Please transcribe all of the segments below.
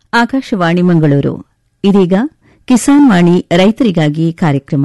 ಆಕಾಶವಾಣಿ ಮಂಗಳೂರು ಇದೀಗ ಕಿಸಾನ್ ವಾಣಿ ರೈತರಿಗಾಗಿ ಕಾರ್ಯಕ್ರಮ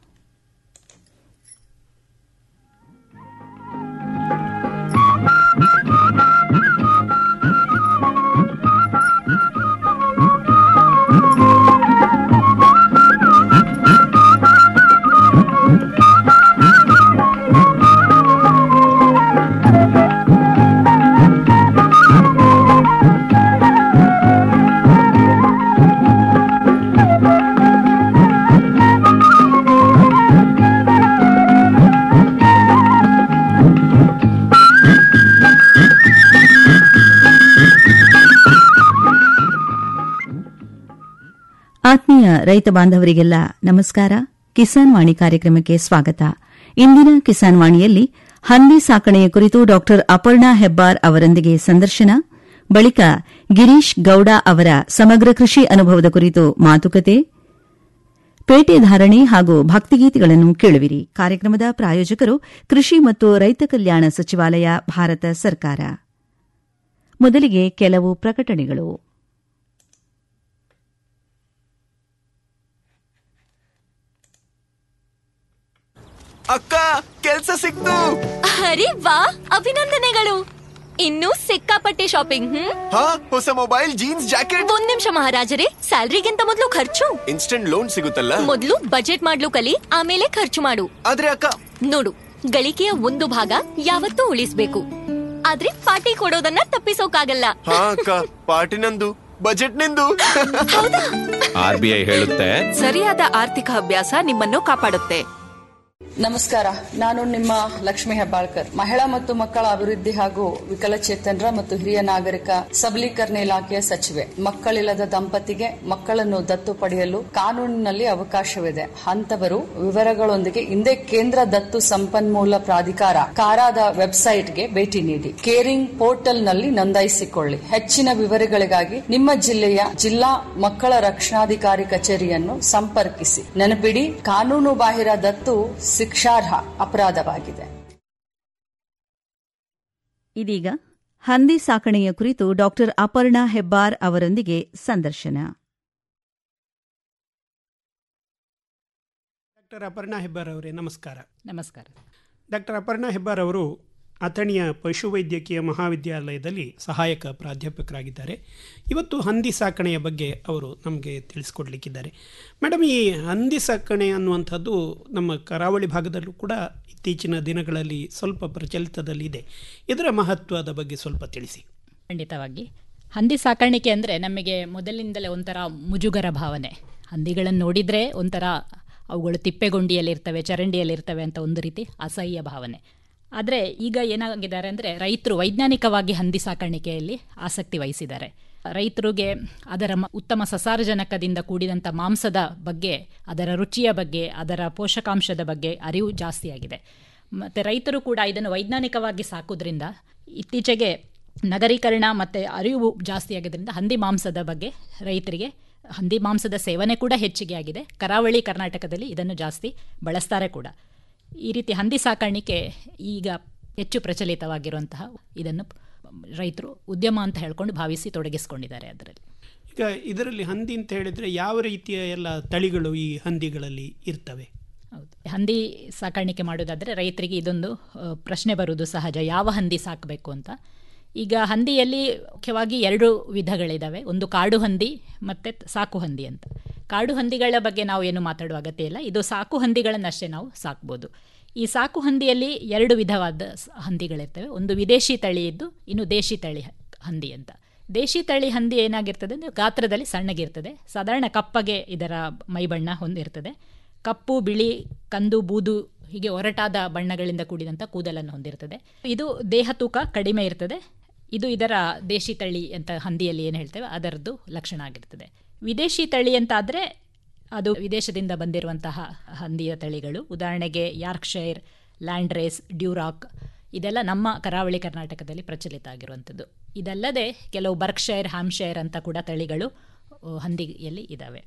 ಆತ್ಮೀಯ ರೈತ ಬಾಂಧವರಿಗೆಲ್ಲ ನಮಸ್ಕಾರ ಕಿಸಾನ್ ವಾಣಿ ಕಾರ್ಯಕ್ರಮಕ್ಕೆ ಸ್ವಾಗತ ಇಂದಿನ ಕಿಸಾನ್ ವಾಣಿಯಲ್ಲಿ ಹಂದಿ ಸಾಕಣೆಯ ಕುರಿತು ಡಾ ಅಪರ್ಣಾ ಹೆಬ್ಬಾರ್ ಅವರೊಂದಿಗೆ ಸಂದರ್ಶನ ಬಳಿಕ ಗಿರೀಶ್ ಗೌಡ ಅವರ ಸಮಗ್ರ ಕೃಷಿ ಅನುಭವದ ಕುರಿತು ಮಾತುಕತೆ ಪೇಟೆ ಧಾರಣೆ ಹಾಗೂ ಭಕ್ತಿಗೀತೆಗಳನ್ನು ಕೇಳುವಿರಿ ಕಾರ್ಯಕ್ರಮದ ಪ್ರಾಯೋಜಕರು ಕೃಷಿ ಮತ್ತು ರೈತ ಕಲ್ಯಾಣ ಸಚಿವಾಲಯ ಭಾರತ ಸರ್ಕಾರ ಮೊದಲಿಗೆ ಕೆಲವು ಪ್ರಕಟಣೆಗಳು ಅಕ್ಕ ಕೆಲ್ಸ ಸಿಕ್ತು ಅರೆ ವಾ ಅಭಿನಂದನೆಗಳು ಇನ್ನೂ ಸಿಕ್ಕಾಪಟ್ಟೆ ಶಾಪಿಂಗ್ ಹ್ಮ್ ಹಾ ಹೊಸ ಮೊಬೈಲ್ ಜೀನ್ಸ್ ಜಾಕೆಟ್ ಒಂದ್ ನಿಮಿಷ ಮಹಾರಾಜರೇ ಸ್ಯಾಲ್ರಿಗಿಂತ ಮೊದಲು ಖರ್ಚು ಇನ್ಸ್ಟೆಂಟ್ ಲೋನ್ ಸಿಗುತ್ತಲ್ಲ ಮೊದಲು ಬಜೆಟ್ ಮಾಡ್ಲು ಕಲಿ ಆಮೇಲೆ ಖರ್ಚು ಮಾಡು ಆದ್ರೆ ಅಕ್ಕ ನೋಡು ಗಳಿಕೆಯ ಒಂದು ಭಾಗ ಯಾವತ್ತೂ ಉಳಿಸ್ಬೇಕು ಆದ್ರೆ ಪಾರ್ಟಿ ಕೊಡೋದನ್ನ ತಪ್ಪಿಸೋಕಾಗಲ್ಲ ಹಾ ಅಕ್ಕ ಪಾರ್ಟಿ ನಂದು ಬಜೆಟ್ ನಿಂದು ಆರ್ ಬಿ ಐ ಹೇಳುತ್ತೆ ಸರಿಯಾದ ಆರ್ಥಿಕ ಅಭ್ಯಾಸ ನಿಮ್ಮನ್ನು ಕಾಪಾಡುತ್ತೆ ನಮಸ್ಕಾರ ನಾನು ನಿಮ್ಮ ಲಕ್ಷ್ಮಿ ಹೆಬ್ಬಾಳ್ಕರ್ ಮಹಿಳಾ ಮತ್ತು ಮಕ್ಕಳ ಅಭಿವೃದ್ಧಿ ಹಾಗೂ ವಿಕಲಚೇತನರ ಮತ್ತು ಹಿರಿಯ ನಾಗರಿಕ ಸಬಲೀಕರಣ ಇಲಾಖೆಯ ಸಚಿವೆ ಮಕ್ಕಳಿಲ್ಲದ ದಂಪತಿಗೆ ಮಕ್ಕಳನ್ನು ದತ್ತು ಪಡೆಯಲು ಕಾನೂನಿನಲ್ಲಿ ಅವಕಾಶವಿದೆ ಅಂತವರು ವಿವರಗಳೊಂದಿಗೆ ಹಿಂದೆ ಕೇಂದ್ರ ದತ್ತು ಸಂಪನ್ಮೂಲ ಪ್ರಾಧಿಕಾರ ಕಾರಾದ ವೆಬ್ಸೈಟ್ಗೆ ಭೇಟಿ ನೀಡಿ ಕೇರಿಂಗ್ ಪೋರ್ಟಲ್ನಲ್ಲಿ ನೋಂದಾಯಿಸಿಕೊಳ್ಳಿ ಹೆಚ್ಚಿನ ವಿವರಗಳಿಗಾಗಿ ನಿಮ್ಮ ಜಿಲ್ಲೆಯ ಜಿಲ್ಲಾ ಮಕ್ಕಳ ರಕ್ಷಣಾಧಿಕಾರಿ ಕಚೇರಿಯನ್ನು ಸಂಪರ್ಕಿಸಿ ನೆನಪಿಡಿ ಕಾನೂನು ಬಾಹಿರ ದತ್ತು ಶಿಕ್ಷಾರ್ಹ ಅಪರಾಧವಾಗಿದೆ ಇದೀಗ ಹಂದಿ ಸಾಕಣೆಯ ಕುರಿತು ಡಾ ಅಪರ್ಣಾ ಹೆಬ್ಬಾರ್ ಅವರೊಂದಿಗೆ ಸಂದರ್ಶನ ಡಾಕ್ಟರ್ ಅಪರ್ಣಾ ಹೆಬ್ಬಾರ್ ಅವರೇ ನಮಸ್ಕಾರ ನಮಸ್ಕಾರ ಡಾಕ್ಟರ್ ಅಪರ್ಣಾ ಹೆಬ್ಬಾರ್ ಅವರು ಅಥಣಿಯ ಪಶುವೈದ್ಯಕೀಯ ಮಹಾವಿದ್ಯಾಲಯದಲ್ಲಿ ಸಹಾಯಕ ಪ್ರಾಧ್ಯಾಪಕರಾಗಿದ್ದಾರೆ ಇವತ್ತು ಹಂದಿ ಸಾಕಣೆಯ ಬಗ್ಗೆ ಅವರು ನಮಗೆ ತಿಳಿಸ್ಕೊಡ್ಲಿಕ್ಕಿದ್ದಾರೆ ಮೇಡಮ್ ಈ ಹಂದಿ ಸಾಕಣೆ ಅನ್ನುವಂಥದ್ದು ನಮ್ಮ ಕರಾವಳಿ ಭಾಗದಲ್ಲೂ ಕೂಡ ಇತ್ತೀಚಿನ ದಿನಗಳಲ್ಲಿ ಸ್ವಲ್ಪ ಪ್ರಚಲಿತದಲ್ಲಿದೆ ಇದರ ಮಹತ್ವದ ಬಗ್ಗೆ ಸ್ವಲ್ಪ ತಿಳಿಸಿ ಖಂಡಿತವಾಗಿ ಹಂದಿ ಸಾಕಾಣಿಕೆ ಅಂದರೆ ನಮಗೆ ಮೊದಲಿಂದಲೇ ಒಂಥರ ಮುಜುಗರ ಭಾವನೆ ಹಂದಿಗಳನ್ನು ನೋಡಿದರೆ ಒಂಥರ ಅವುಗಳು ತಿಪ್ಪೆಗೊಂಡಿಯಲ್ಲಿರ್ತವೆ ಚರಂಡಿಯಲ್ಲಿರ್ತವೆ ಅಂತ ಒಂದು ರೀತಿ ಅಸಹ್ಯ ಭಾವನೆ ಆದರೆ ಈಗ ಏನಾಗಿದ್ದಾರೆ ಅಂದರೆ ರೈತರು ವೈಜ್ಞಾನಿಕವಾಗಿ ಹಂದಿ ಸಾಕಾಣಿಕೆಯಲ್ಲಿ ಆಸಕ್ತಿ ವಹಿಸಿದ್ದಾರೆ ರೈತರಿಗೆ ಅದರ ಮ- ಉತ್ತಮ ಸಸಾರಜನಕದಿಂದ ಕೂಡಿದಂಥ ಮಾಂಸದ ಬಗ್ಗೆ ಅದರ ರುಚಿಯ ಬಗ್ಗೆ ಅದರ ಪೋಷಕಾಂಶದ ಬಗ್ಗೆ ಅರಿವು ಜಾಸ್ತಿಯಾಗಿದೆ ಮತ್ತು ರೈತರು ಕೂಡ ಇದನ್ನು ವೈಜ್ಞಾನಿಕವಾಗಿ ಸಾಕೋದ್ರಿಂದ ಇತ್ತೀಚೆಗೆ ನಗರೀಕರಣ ಮತ್ತು ಅರಿವು ಜಾಸ್ತಿ ಆಗಿದ್ದರಿಂದ ಹಂದಿ ಮಾಂಸದ ಬಗ್ಗೆ ರೈತರಿಗೆ ಹಂದಿ ಮಾಂಸದ ಸೇವನೆ ಕೂಡ ಹೆಚ್ಚಿಗೆ ಆಗಿದೆ ಕರಾವಳಿ ಕರ್ನಾಟಕದಲ್ಲಿ ಇದನ್ನು ಜಾಸ್ತಿ ಬಳಸ್ತಾರೆ ಕೂಡ ಈ ರೀತಿ ಹಂದಿ ಸಾಕಾಣಿಕೆ ಈಗ ಹೆಚ್ಚು ಪ್ರಚಲಿತವಾಗಿರುವಂತಹ ಇದನ್ನು ರೈತರು ಉದ್ಯಮ ಅಂತ ಹೇಳ್ಕೊಂಡು ಭಾವಿಸಿ ತೊಡಗಿಸ್ಕೊಂಡಿದ್ದಾರೆ ಅದರಲ್ಲಿ ಈಗ ಇದರಲ್ಲಿ ಹಂದಿ ಅಂತ ಹೇಳಿದರೆ ಯಾವ ರೀತಿಯ ಎಲ್ಲ ತಳಿಗಳು ಈ ಹಂದಿಗಳಲ್ಲಿ ಇರ್ತವೆ ಹೌದು ಹಂದಿ ಸಾಕಾಣಿಕೆ ಮಾಡೋದಾದರೆ ರೈತರಿಗೆ ಇದೊಂದು ಆ, ಪ್ರಶ್ನೆ ಬರುವುದು ಸಹಜ ಯಾವ ಹಂದಿ ಸಾಕಬೇಕು ಅಂತ ಈಗ ಹಂದಿಯಲ್ಲಿ ಮುಖ್ಯವಾಗಿ ಎರಡು ವಿಧಗಳಿದ್ದಾವೆ ಒಂದು ಕಾಡು ಹಂದಿ ಮತ್ತು ಸಾಕು ಹಂದಿ ಅಂತ ಕಾಡು ಹಂದಿಗಳ ಬಗ್ಗೆ ನಾವು ಏನು ಮಾತಾಡುವ ಅಗತ್ಯ ಇಲ್ಲ ಇದು ಸಾಕು ಹಂದಿಗಳನ್ನಷ್ಟೇ ನಾವು ಸಾಕ್ಬೋದು ಈ ಸಾಕು ಹಂದಿಯಲ್ಲಿ ಎರಡು ವಿಧವಾದ ಸ- ಹಂದಿಗಳಿರ್ತವೆ ಒಂದು ವಿದೇಶಿ ತಳಿ ಇದ್ದು ಇನ್ನು ದೇಶಿ ತಳಿ ಹ- ಹಂದಿ ಅಂತ ದೇಶಿ ತಳಿ ಹಂದಿ ಏನಾಗಿರ್ತದೆ ಅಂದರೆ ಗಾತ್ರದಲ್ಲಿ ಸಣ್ಣಗಿರ್ತದೆ ಸಾಧಾರಣ ಕಪ್ಪಗೆ ಇದರ ಮೈಬಣ್ಣ ಹೊಂದಿರ್ತದೆ ಕಪ್ಪು ಬಿಳಿ ಕಂದು ಬೂದು ಹೀಗೆ ಒರಟಾದ ಬಣ್ಣಗಳಿಂದ ಕೂಡಿದಂಥ ಕೂದಲನ್ನು ಹೊಂದಿರ್ತದೆ ಇದು ದೇಹ ತೂಕ ಕಡಿಮೆ ಇರ್ತದೆ ಇದು ಇದರ ದೇಶಿ ತಳಿ ಅಂತ ಹಂದಿಯಲ್ಲಿ ಏನು ಹೇಳ್ತೇವೆ ಅದರದ್ದು ಲಕ್ಷಣ ಆಗಿರ್ತದೆ ವಿದೇಶಿ ತಳಿ ಅಂತ ಆದರೆ ಅದು ವಿದೇಶದಿಂದ ಬಂದಿರುವಂತಹ ಹಂದಿಯ ತಳಿಗಳು ಉದಾಹರಣೆಗೆ ಯಾರ್ಕ್ಷೈರ್ ಲ್ಯಾಂಡ್ ರೇಸ್ ಡ್ಯೂರಾಕ್ ಇದೆಲ್ಲ ನಮ್ಮ ಕರಾವಳಿ ಕರ್ನಾಟಕದಲ್ಲಿ ಪ್ರಚಲಿತ ಆಗಿರುವಂಥದ್ದು ಇದಲ್ಲದೆ ಕೆಲವು ಬರ್ಕ್ಷೈರ್ ಹ್ಯಾಮ್ಶೈರ್ ಅಂತ ಕೂಡ ತಳಿಗಳು ಆ, ಹಂದಿಯಲ್ಲಿ ಇದ್ದಾವೆ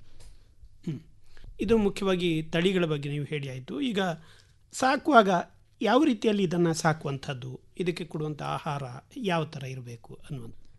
ಇದು ಮುಖ್ಯವಾಗಿ ತಳಿಗಳ ಬಗ್ಗೆ ನೀವು ಹೇಳಿ ಆಯಿತು ಈಗ ಸಾಕುವಾಗ ಯಾವ ರೀತಿಯಲ್ಲಿ ಇದನ್ನು ಸಾಕುವಂಥದ್ದು ಇದಕ್ಕೆ ಕೊಡುವಂಥ ಆಹಾರ ಯಾವ ಥರ ಇರಬೇಕು ಅನ್ನುವಂಥ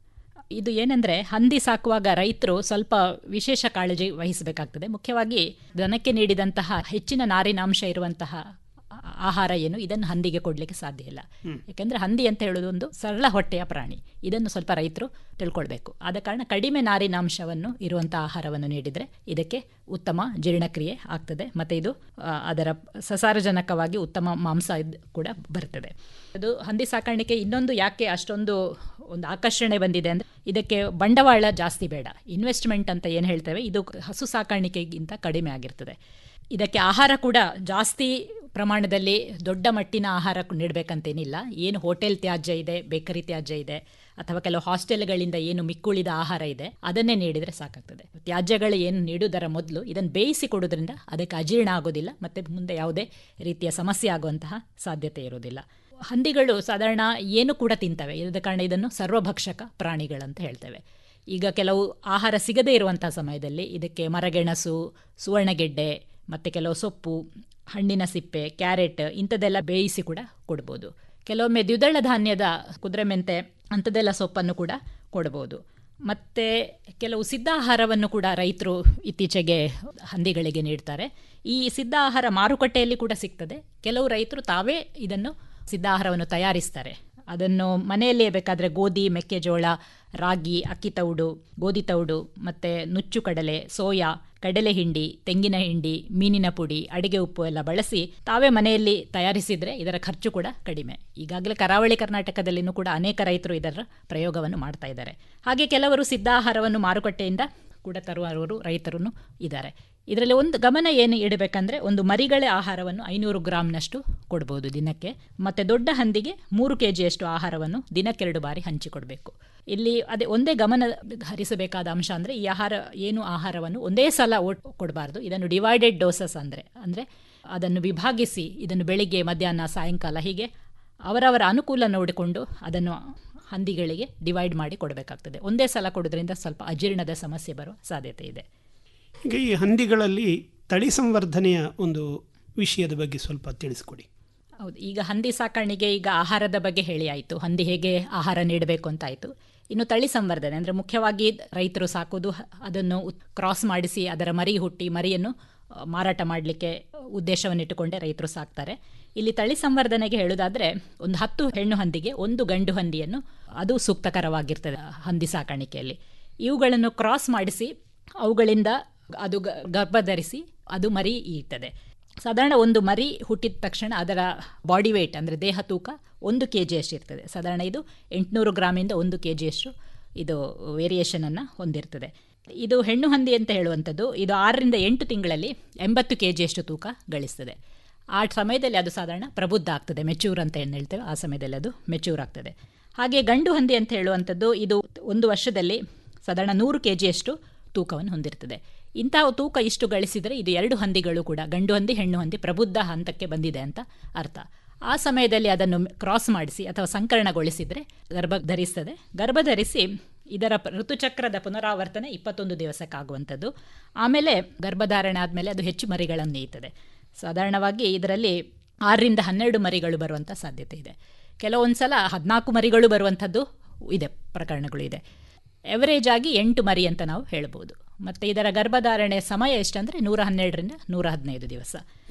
ಇದು ಏನಂದ್ರೆ ಹಂದಿ ಸಾಕುವಾಗ ರೈತರು ಸ್ವಲ್ಪ ವಿಶೇಷ ಕಾಳಜಿ ವಹಿಸಬೇಕಾಗ್ತದೆ ಮುಖ್ಯವಾಗಿ ದನಕ್ಕೆ ನೀಡಿದಂತಹ ಹೆಚ್ಚಿನ ನಾರಿನಾಂಶ ಇರುವಂತಹ ಆ- ಆಹಾರ ಏನು ಇದನ್ನು ಹಂದಿಗೆ ಕೊಡಲಿಕ್ಕೆ ಸಾಧ್ಯ ಇಲ್ಲ ಯಾಕೆಂದ್ರೆ ಹಂದಿ ಅಂತ ಹೇಳೋದು ಒಂದು ಸರಳ ಹೊಟ್ಟೆಯ ಪ್ರಾಣಿ ಇದನ್ನು ಸ್ವಲ್ಪ ರೈತರು ತಿಳ್ಕೊಳ್ಬೇಕು ಆದ ಕಾರಣ ಕಡಿಮೆ ನಾರಿನಾಂಶವನ್ನು ಇರುವಂತಹ ಆಹಾರವನ್ನು ನೀಡಿದರೆ ಇದಕ್ಕೆ ಉತ್ತಮ ಜೀರ್ಣಕ್ರಿಯೆ ಆಗ್ತದೆ ಮತ್ತೆ ಇದು ಆ, ಅದರ ಸಸಾರಜನಕವಾಗಿ ಉತ್ತಮ ಮಾಂಸ ಇದ್- ಕೂಡ ಬರ್ತದೆ ಅದು ಹಂದಿ ಸಾಕಾಣಿಕೆ ಇನ್ನೊಂದು ಯಾಕೆ ಅಷ್ಟೊಂದು ಒಂದು ಆಕರ್ಷಣೆ ಬಂದಿದೆ ಅಂದ್ರೆ ಇದಕ್ಕೆ ಬಂಡವಾಳ ಜಾಸ್ತಿ ಬೇಡ ಇನ್ವೆಸ್ಟ್ಮೆಂಟ್ ಅಂತ ಏನು ಹೇಳ್ತೇವೆ ಇದು ಹಸು ಸಾಕಾಣಿಕೆಗಿಂತ ಕಡಿಮೆ ಆಗಿರ್ತದೆ ಇದಕ್ಕೆ ಆಹಾರ ಕೂಡ ಜಾಸ್ತಿ ಪ್ರಮಾಣದಲ್ಲಿ ದೊಡ್ಡ ಮಟ್ಟಿನ ಆಹಾರ ನೀಡಬೇಕಂತೇನಿಲ್ಲ ಏನು ಹೋಟೆಲ್ ತ್ಯಾಜ್ಯ ಇದೆ ಬೇಕರಿ ತ್ಯಾಜ್ಯ ಇದೆ ಅಥವಾ ಕೆಲವು ಹಾಸ್ಟೆಲ್ಗಳಿಂದ ಏನು ಮಿಕ್ಕುಳಿದ ಆಹಾರ ಇದೆ ಅದನ್ನೇ ನೀಡಿದರೆ ಸಾಕಾಗ್ತದೆ ತ್ಯಾಜ್ಯಗಳು ಏನು ನೀಡುವುದರ ಮೊದಲು ಇದನ್ನು ಬೇಯಿಸಿ ಕೊಡೋದ್ರಿಂದ ಅದಕ್ಕೆ ಅಜೀರ್ಣ ಆಗೋದಿಲ್ಲ ಮತ್ತೆ ಮುಂದೆ ಯಾವುದೇ ರೀತಿಯ ಸಮಸ್ಯೆ ಆಗುವಂತಹ ಸಾಧ್ಯತೆ ಇರೋದಿಲ್ಲ ಹಂದಿಗಳು ಸಾಧಾರಣ ಏನು ಕೂಡ ತಿಂತವೆ ಇದ ಕಾರಣ ಇದನ್ನು ಸರ್ವಭಕ್ಷಕ ಪ್ರಾಣಿಗಳಂತ ಹೇಳ್ತೇವೆ ಈಗ ಕೆಲವು ಆಹಾರ ಸಿಗದೇ ಇರುವಂತಹ ಸಮಯದಲ್ಲಿ ಇದಕ್ಕೆ ಮರಗೆಣಸು ಸುವರ್ಣಗೆಡ್ಡೆ ಮತ್ತು ಕೆಲವು ಸೊಪ್ಪು ಹಣ್ಣಿನ ಸಿಪ್ಪೆ ಕ್ಯಾರೆಟ್ ಇಂಥದ್ದೆಲ್ಲ ಬೇಯಿಸಿ ಕೂಡ ಕೊಡ್ಬೋದು ಕೆಲವೊಮ್ಮೆ ದ್ವಿದಳ ಧಾನ್ಯದ ಕುದುರೆ ಮೆಂತೆ ಅಂಥದ್ದೆಲ್ಲ ಸೊಪ್ಪನ್ನು ಕೂಡ ಕೊಡ್ಬೋದು ಮತ್ತು ಕೆಲವು ಸಿದ್ಧ ಆಹಾರವನ್ನು ಕೂಡ ರೈತರು ಇತ್ತೀಚೆಗೆ ಹಂದಿಗಳಿಗೆ ನೀಡ್ತಾರೆ ಈ ಸಿದ್ಧ ಆಹಾರ ಮಾರುಕಟ್ಟೆಯಲ್ಲಿ ಕೂಡ ಸಿಗ್ತದೆ ಕೆಲವು ರೈತರು ತಾವೇ ಇದನ್ನು ಸಿದ್ಧ ಆಹಾರವನ್ನು ತಯಾರಿಸ್ತಾರೆ ಅದನ್ನು ಮನೆಯಲ್ಲೇ ಬೇಕಾದರೆ ಗೋಧಿ ಮೆಕ್ಕೆಜೋಳ ರಾಗಿ ಅಕ್ಕಿ ತೌಡು ಗೋಧಿ ತೌಡು ಮತ್ತು ನುಚ್ಚು ಕಡಲೆ ಸೋಯಾ ಕಡಲೆ ಹಿಂಡಿ ತೆಂಗಿನ ಹಿಂಡಿ ಮೀನಿನ ಪುಡಿ ಅಡಿಗೆ ಉಪ್ಪು ಎಲ್ಲ ಬಳಸಿ ತಾವೇ ಮನೆಯಲ್ಲಿ ತಯಾರಿಸಿದರೆ ಇದರ ಖರ್ಚು ಕೂಡ ಕಡಿಮೆ ಈಗಾಗಲೇ ಕರಾವಳಿ ಕರ್ನಾಟಕದಲ್ಲಿನೂ ಕೂಡ ಅನೇಕ ರೈತರು ಇದರ ಪ್ರಯೋಗವನ್ನು ಮಾಡ್ತಾ ಇದ್ದಾರೆ ಹಾಗೆ ಕೆಲವರು ಸಿದ್ಧ ಆಹಾರವನ್ನು ಮಾರುಕಟ್ಟೆಯಿಂದ ಕೂಡ ತರುವವರು ರೈತರು ಇದ್ದಾರೆ ಇದರಲ್ಲಿ ಒಂದು ಗಮನ ಏನು ಇಡಬೇಕಂದ್ರೆ ಒಂದು ಮರಿಗಳ ಆಹಾರವನ್ನು ಐನೂರು ಗ್ರಾಮ್ನಷ್ಟು ಕೊಡ್ಬೋದು ದಿನಕ್ಕೆ ಮತ್ತು ದೊಡ್ಡ ಹಂದಿಗೆ ಮೂರು ಕೆ ಜಿಯಷ್ಟು ಆಹಾರವನ್ನು ದಿನಕ್ಕೆರಡು ಬಾರಿ ಹಂಚಿಕೊಡ್ಬೇಕು ಇಲ್ಲಿ ಅದೇ ಒಂದೇ ಗಮನ ಹರಿಸಬೇಕಾದ ಅಂಶ ಅಂದರೆ ಈ ಆಹಾರ ಏನು ಆಹಾರವನ್ನು ಒಂದೇ ಸಲ ಒಟ್ ಕೊಡಬಾರ್ದು ಇದನ್ನು ಡಿವೈಡೆಡ್ ಡೋಸಸ್ ಅಂದರೆ ಅಂದರೆ ಅದನ್ನು ವಿಭಾಗಿಸಿ ಇದನ್ನು ಬೆಳಿಗ್ಗೆ ಮಧ್ಯಾಹ್ನ ಸಾಯಂಕಾಲ ಹೀಗೆ ಅವರವರ ಅನುಕೂಲ ನೋಡಿಕೊಂಡು ಅದನ್ನು ಹಂದಿಗಳಿಗೆ ಡಿವೈಡ್ ಮಾಡಿ ಕೊಡಬೇಕಾಗ್ತದೆ ಒಂದೇ ಸಲ ಕೊಡೋದ್ರಿಂದ ಸ್ವಲ್ಪ ಅಜೀರ್ಣದ ಸಮಸ್ಯೆ ಬರುವ ಸಾಧ್ಯತೆ ಇದೆ ಈಗ ಈ ಹಂದಿಗಳಲ್ಲಿ ತಳಿ ಸಂವರ್ಧನೆಯ ಒಂದು ವಿಷಯದ ಬಗ್ಗೆ ಸ್ವಲ್ಪ ತಿಳಿಸ್ಕೊಡಿ ಹೌದು ಈಗ ಹಂದಿ ಸಾಕಾಣಿಕೆ ಈಗ ಆಹಾರದ ಬಗ್ಗೆ ಹೇಳಿ ಆಯಿತು ಹಂದಿ ಹೇಗೆ ಆಹಾರ ನೀಡಬೇಕು ಅಂತ ಆಯಿತು ಇನ್ನು ತಳಿ ಸಂವರ್ಧನೆ ಅಂದರೆ ಮುಖ್ಯವಾಗಿ ರೈತರು ಸಾಕೋದು ಹ- ಅದನ್ನು ಉತ್- ಕ್ರಾಸ್ ಮಾಡಿಸಿ ಅದರ ಮರಿ ಹುಟ್ಟಿ ಮರಿಯನ್ನು ಆ, ಮಾರಾಟ ಮಾಡಲಿಕ್ಕೆ ಉದ್ದೇಶವನ್ನಿಟ್ಟುಕೊಂಡೇ ರೈತರು ಸಾಕ್ತಾರೆ ಇಲ್ಲಿ ತಳಿ ಸಂವರ್ಧನೆಗೆ ಹೇಳೋದಾದರೆ ಒಂದು ಹತ್ತು ಹೆಣ್ಣು ಹಂದಿಗೆ ಒಂದು ಗಂಡು ಹಂದಿಯನ್ನು ಅದು ಸೂಕ್ತಕರವಾಗಿರ್ತದೆ ಹಂದಿ ಸಾಕಾಣಿಕೆಯಲ್ಲಿ ಇವುಗಳನ್ನು ಕ್ರಾಸ್ ಮಾಡಿಸಿ ಅವುಗಳಿಂದ ಅದು ಗ- ಗರ್ಭಧರಿಸಿ ಅದು ಮರಿ ಈರ್ತದೆ ಸಾಧಾರಣ ಒಂದು ಮರಿ ಹುಟ್ಟಿದ ತಕ್ಷಣ ಅದರ ಬಾಡಿ ವೇಟ್ ಅಂದರೆ ದೇಹ ತೂಕ ಒಂದು ಕೆ ಜಿಯಷ್ಟು ಇರ್ತದೆ ಸಾಧಾರಣ ಇದು ಎಂಟುನೂರು ಗ್ರಾಮಿಂದ ಒಂದು ಕೆ ಜಿಯಷ್ಟು ಇದು ವೇರಿಯೇಷನನ್ನು ಹೊಂದಿರ್ತದೆ ಇದು ಹೆಣ್ಣು ಹಂದಿ ಅಂತ ಹೇಳುವಂಥದ್ದು ಇದು ಆರರಿಂದ ಎಂಟು ತಿಂಗಳಲ್ಲಿ ಎಂಬತ್ತು ಕೆ ಜಿಯಷ್ಟು ತೂಕ ಗಳಿಸ್ತದೆ ಆ ಸಮಯದಲ್ಲಿ ಅದು ಸಾಧಾರಣ ಪ್ರಬುದ್ಧ ಆಗ್ತದೆ ಮೆಚೂರ್ ಅಂತ ಏನು ಹೇಳ್ತೇವೆ ಆ ಸಮಯದಲ್ಲಿ ಅದು ಮೆಚೂರ್ ಆಗ್ತದೆ ಹಾಗೆ ಗಂಡು ಹಂದಿ ಅಂತ ಹೇಳುವಂಥದ್ದು ಇದು ಒಂದು ವರ್ಷದಲ್ಲಿ ಸಾಧಾರಣ ನೂರು ಕೆ ಜಿಯಷ್ಟು ತೂಕವನ್ನು ಹೊಂದಿರ್ತದೆ ಇಂತಹ ತೂಕ ಇಷ್ಟು ಗಳಿಸಿದರೆ ಇದು ಎರಡು ಹಂದಿಗಳು ಕೂಡ ಗಂಡು ಹಂದಿ ಹೆಣ್ಣು ಹಂದಿ ಪ್ರಬುದ್ಧ ಹಂತಕ್ಕೆ ಬಂದಿದೆ ಅಂತ ಅರ್ಥ ಆ ಸಮಯದಲ್ಲಿ ಅದನ್ನು ಕ್ರಾಸ್ ಮಾಡಿಸಿ ಅಥವಾ ಸಂಕರಣಗೊಳಿಸಿದರೆ ಗರ್ಭ ಧರಿಸ್ತದೆ ಗರ್ಭ ಧರಿಸಿ ಇದರ ಪ- ಋತುಚಕ್ರದ ಪುನರಾವರ್ತನೆ ಇಪ್ಪತ್ತೊಂದು ದಿವಸಕ್ಕಾಗುವಂಥದ್ದು ಆಮೇಲೆ ಗರ್ಭಧಾರಣೆ ಆದಮೇಲೆ ಅದು ಹೆಚ್ಚು ಮರಿಗಳನ್ನು ನೇಯ್ತದೆ ಸಾಧಾರಣವಾಗಿ ಇದರಲ್ಲಿ ಆರರಿಂದ ಹನ್ನೆರಡು ಮರಿಗಳು ಬರುವಂಥ ಸಾಧ್ಯತೆ ಇದೆ ಕೆಲವೊಂದು ಸಲ ಹದಿನಾಲ್ಕು ಮರಿಗಳು ಬರುವಂಥದ್ದು ಇದೆ ಪ್ರಕರಣಗಳು ಇದೆ ಎವರೇಜ್ ಆಗಿ ಎಂಟು ಮರಿ ಅಂತ ನಾವು ಹೇಳ್ಬೋದು ಮತ್ತು ಇದರ ಗರ್ಭಧಾರಣೆ ಸಮಯ ಎಷ್ಟಂದರೆ ನೂರ ಹನ್ನೆರಡರಿಂದ ನೂರ ಹದಿನೈದು ದಿವಸ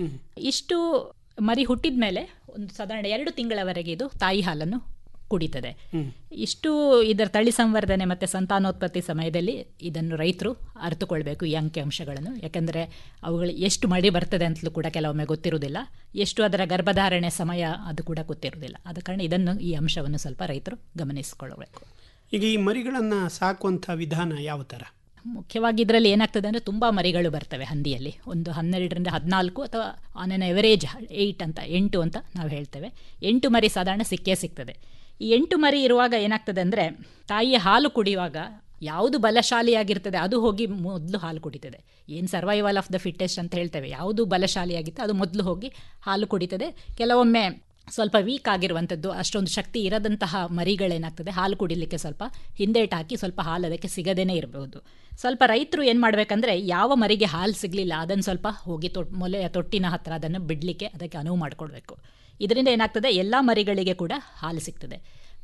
ಇಷ್ಟು ಮರಿ ಹುಟ್ಟಿದ ಮೇಲೆ ಒಂದು ಸಾಧಾರಣ ಎರಡು ತಿಂಗಳವರೆಗೆ ಇದು ತಾಯಿ ಹಾಲನ್ನು ಕುಡಿತದೆ ಇಷ್ಟು ಇದರ ತಳಿ ಸಂವರ್ಧನೆ ಮತ್ತು ಸಂತಾನೋತ್ಪತ್ತಿ ಸಮಯದಲ್ಲಿ ಇದನ್ನು ರೈತರು ಅರಿತುಕೊಳ್ಬೇಕು ಈ ಅಂಕಿಅಂಶಗಳನ್ನು ಯಾಕೆಂದರೆ ಅವುಗಳು ಎಷ್ಟು ಮಡಿ ಬರ್ತದೆ ಅಂತಲೂ ಕೂಡ ಕೆಲವೊಮ್ಮೆ ಗೊತ್ತಿರುವುದಿಲ್ಲ ಎಷ್ಟು ಅದರ ಗರ್ಭಧಾರಣೆ ಸಮಯ ಅದು ಕೂಡ ಗೊತ್ತಿರುವುದಿಲ್ಲ ಆದ ಕಾರಣ ಇದನ್ನು ಈ ಅಂಶವನ್ನು ಸ್ವಲ್ಪ ರೈತರು ಗಮನಿಸಿಕೊಳ್ಳಬೇಕು ಈಗ ಈ ಮರಿಗಳನ್ನು ಸಾಕುವಂಥ ವಿಧಾನ ಯಾವ ಥರ ಮುಖ್ಯವಾಗಿ ಇದರಲ್ಲಿ ಏನಾಗ್ತದೆ ಅಂದರೆ ತುಂಬ ಮರಿಗಳು ಬರ್ತವೆ ಹಂದಿಯಲ್ಲಿ ಒಂದು ಹನ್ನೆರಡರಿಂದ ಹದಿನಾಲ್ಕು ಅಥವಾ ಆನ್ ಎನ್ ಎವರೇಜ್ ಏಯ್ಟ್ ಅಂತ ಎಂಟು ಅಂತ ನಾವು ಹೇಳ್ತೇವೆ ಎಂಟು ಮರಿ ಸಾಧಾರಣ ಸಿಕ್ಕೇ ಸಿಗ್ತದೆ ಈ ಎಂಟು ಮರಿ ಇರುವಾಗ ಏನಾಗ್ತದೆ ಅಂದರೆ ತಾಯಿಯ ಹಾಲು ಕುಡಿಯುವಾಗ ಯಾವುದು ಬಲಶಾಲಿಯಾಗಿರ್ತದೆ ಅದು ಹೋಗಿ ಮೊದಲು ಹಾಲು ಕುಡಿತದೆ ಏನು ಸರ್ವೈವಲ್ ಆಫ್ ದ ಫಿಟ್ಟೆಸ್ಟ್ ಅಂತ ಹೇಳ್ತೇವೆ ಯಾವುದು ಬಲಶಾಲಿಯಾಗಿತ್ತು ಅದು ಮೊದಲು ಹೋಗಿ ಹಾಲು ಕುಡಿತದೆ ಕೆಲವೊಮ್ಮೆ ಸ್ವಲ್ಪ ವೀಕ್ ಆಗಿರುವಂಥದ್ದು ಅಷ್ಟೊಂದು ಶಕ್ತಿ ಇರದಂತಹ ಮರಿಗಳೇನಾಗ್ತದೆ ಹಾಲು ಕುಡಿಲಿಕ್ಕೆ ಸ್ವಲ್ಪ ಹಿಂದೇಟ್ ಹಾಕಿ ಸ್ವಲ್ಪ ಹಾಲು ಅದಕ್ಕೆ ಸಿಗದೇನೆ ಇರಬಹುದು ಸ್ವಲ್ಪ ರೈತರು ಏನು ಮಾಡಬೇಕಂದ್ರೆ ಯಾವ ಮರಿಗೆ ಹಾಲು ಸಿಗಲಿಲ್ಲ ಅದನ್ನು ಸ್ವಲ್ಪ ಹೋಗಿ ತೊಟ್ ಮೊಲೆಯ ತೊಟ್ಟಿನ ಹತ್ರ ಅದನ್ನು ಬಿಡಲಿಕ್ಕೆ ಅದಕ್ಕೆ ಅನುವು ಮಾಡಿಕೊಡ್ಬೇಕು ಇದರಿಂದ ಏನಾಗ್ತದೆ ಎಲ್ಲ ಮರಿಗಳಿಗೆ ಕೂಡ ಹಾಲು ಸಿಗ್ತದೆ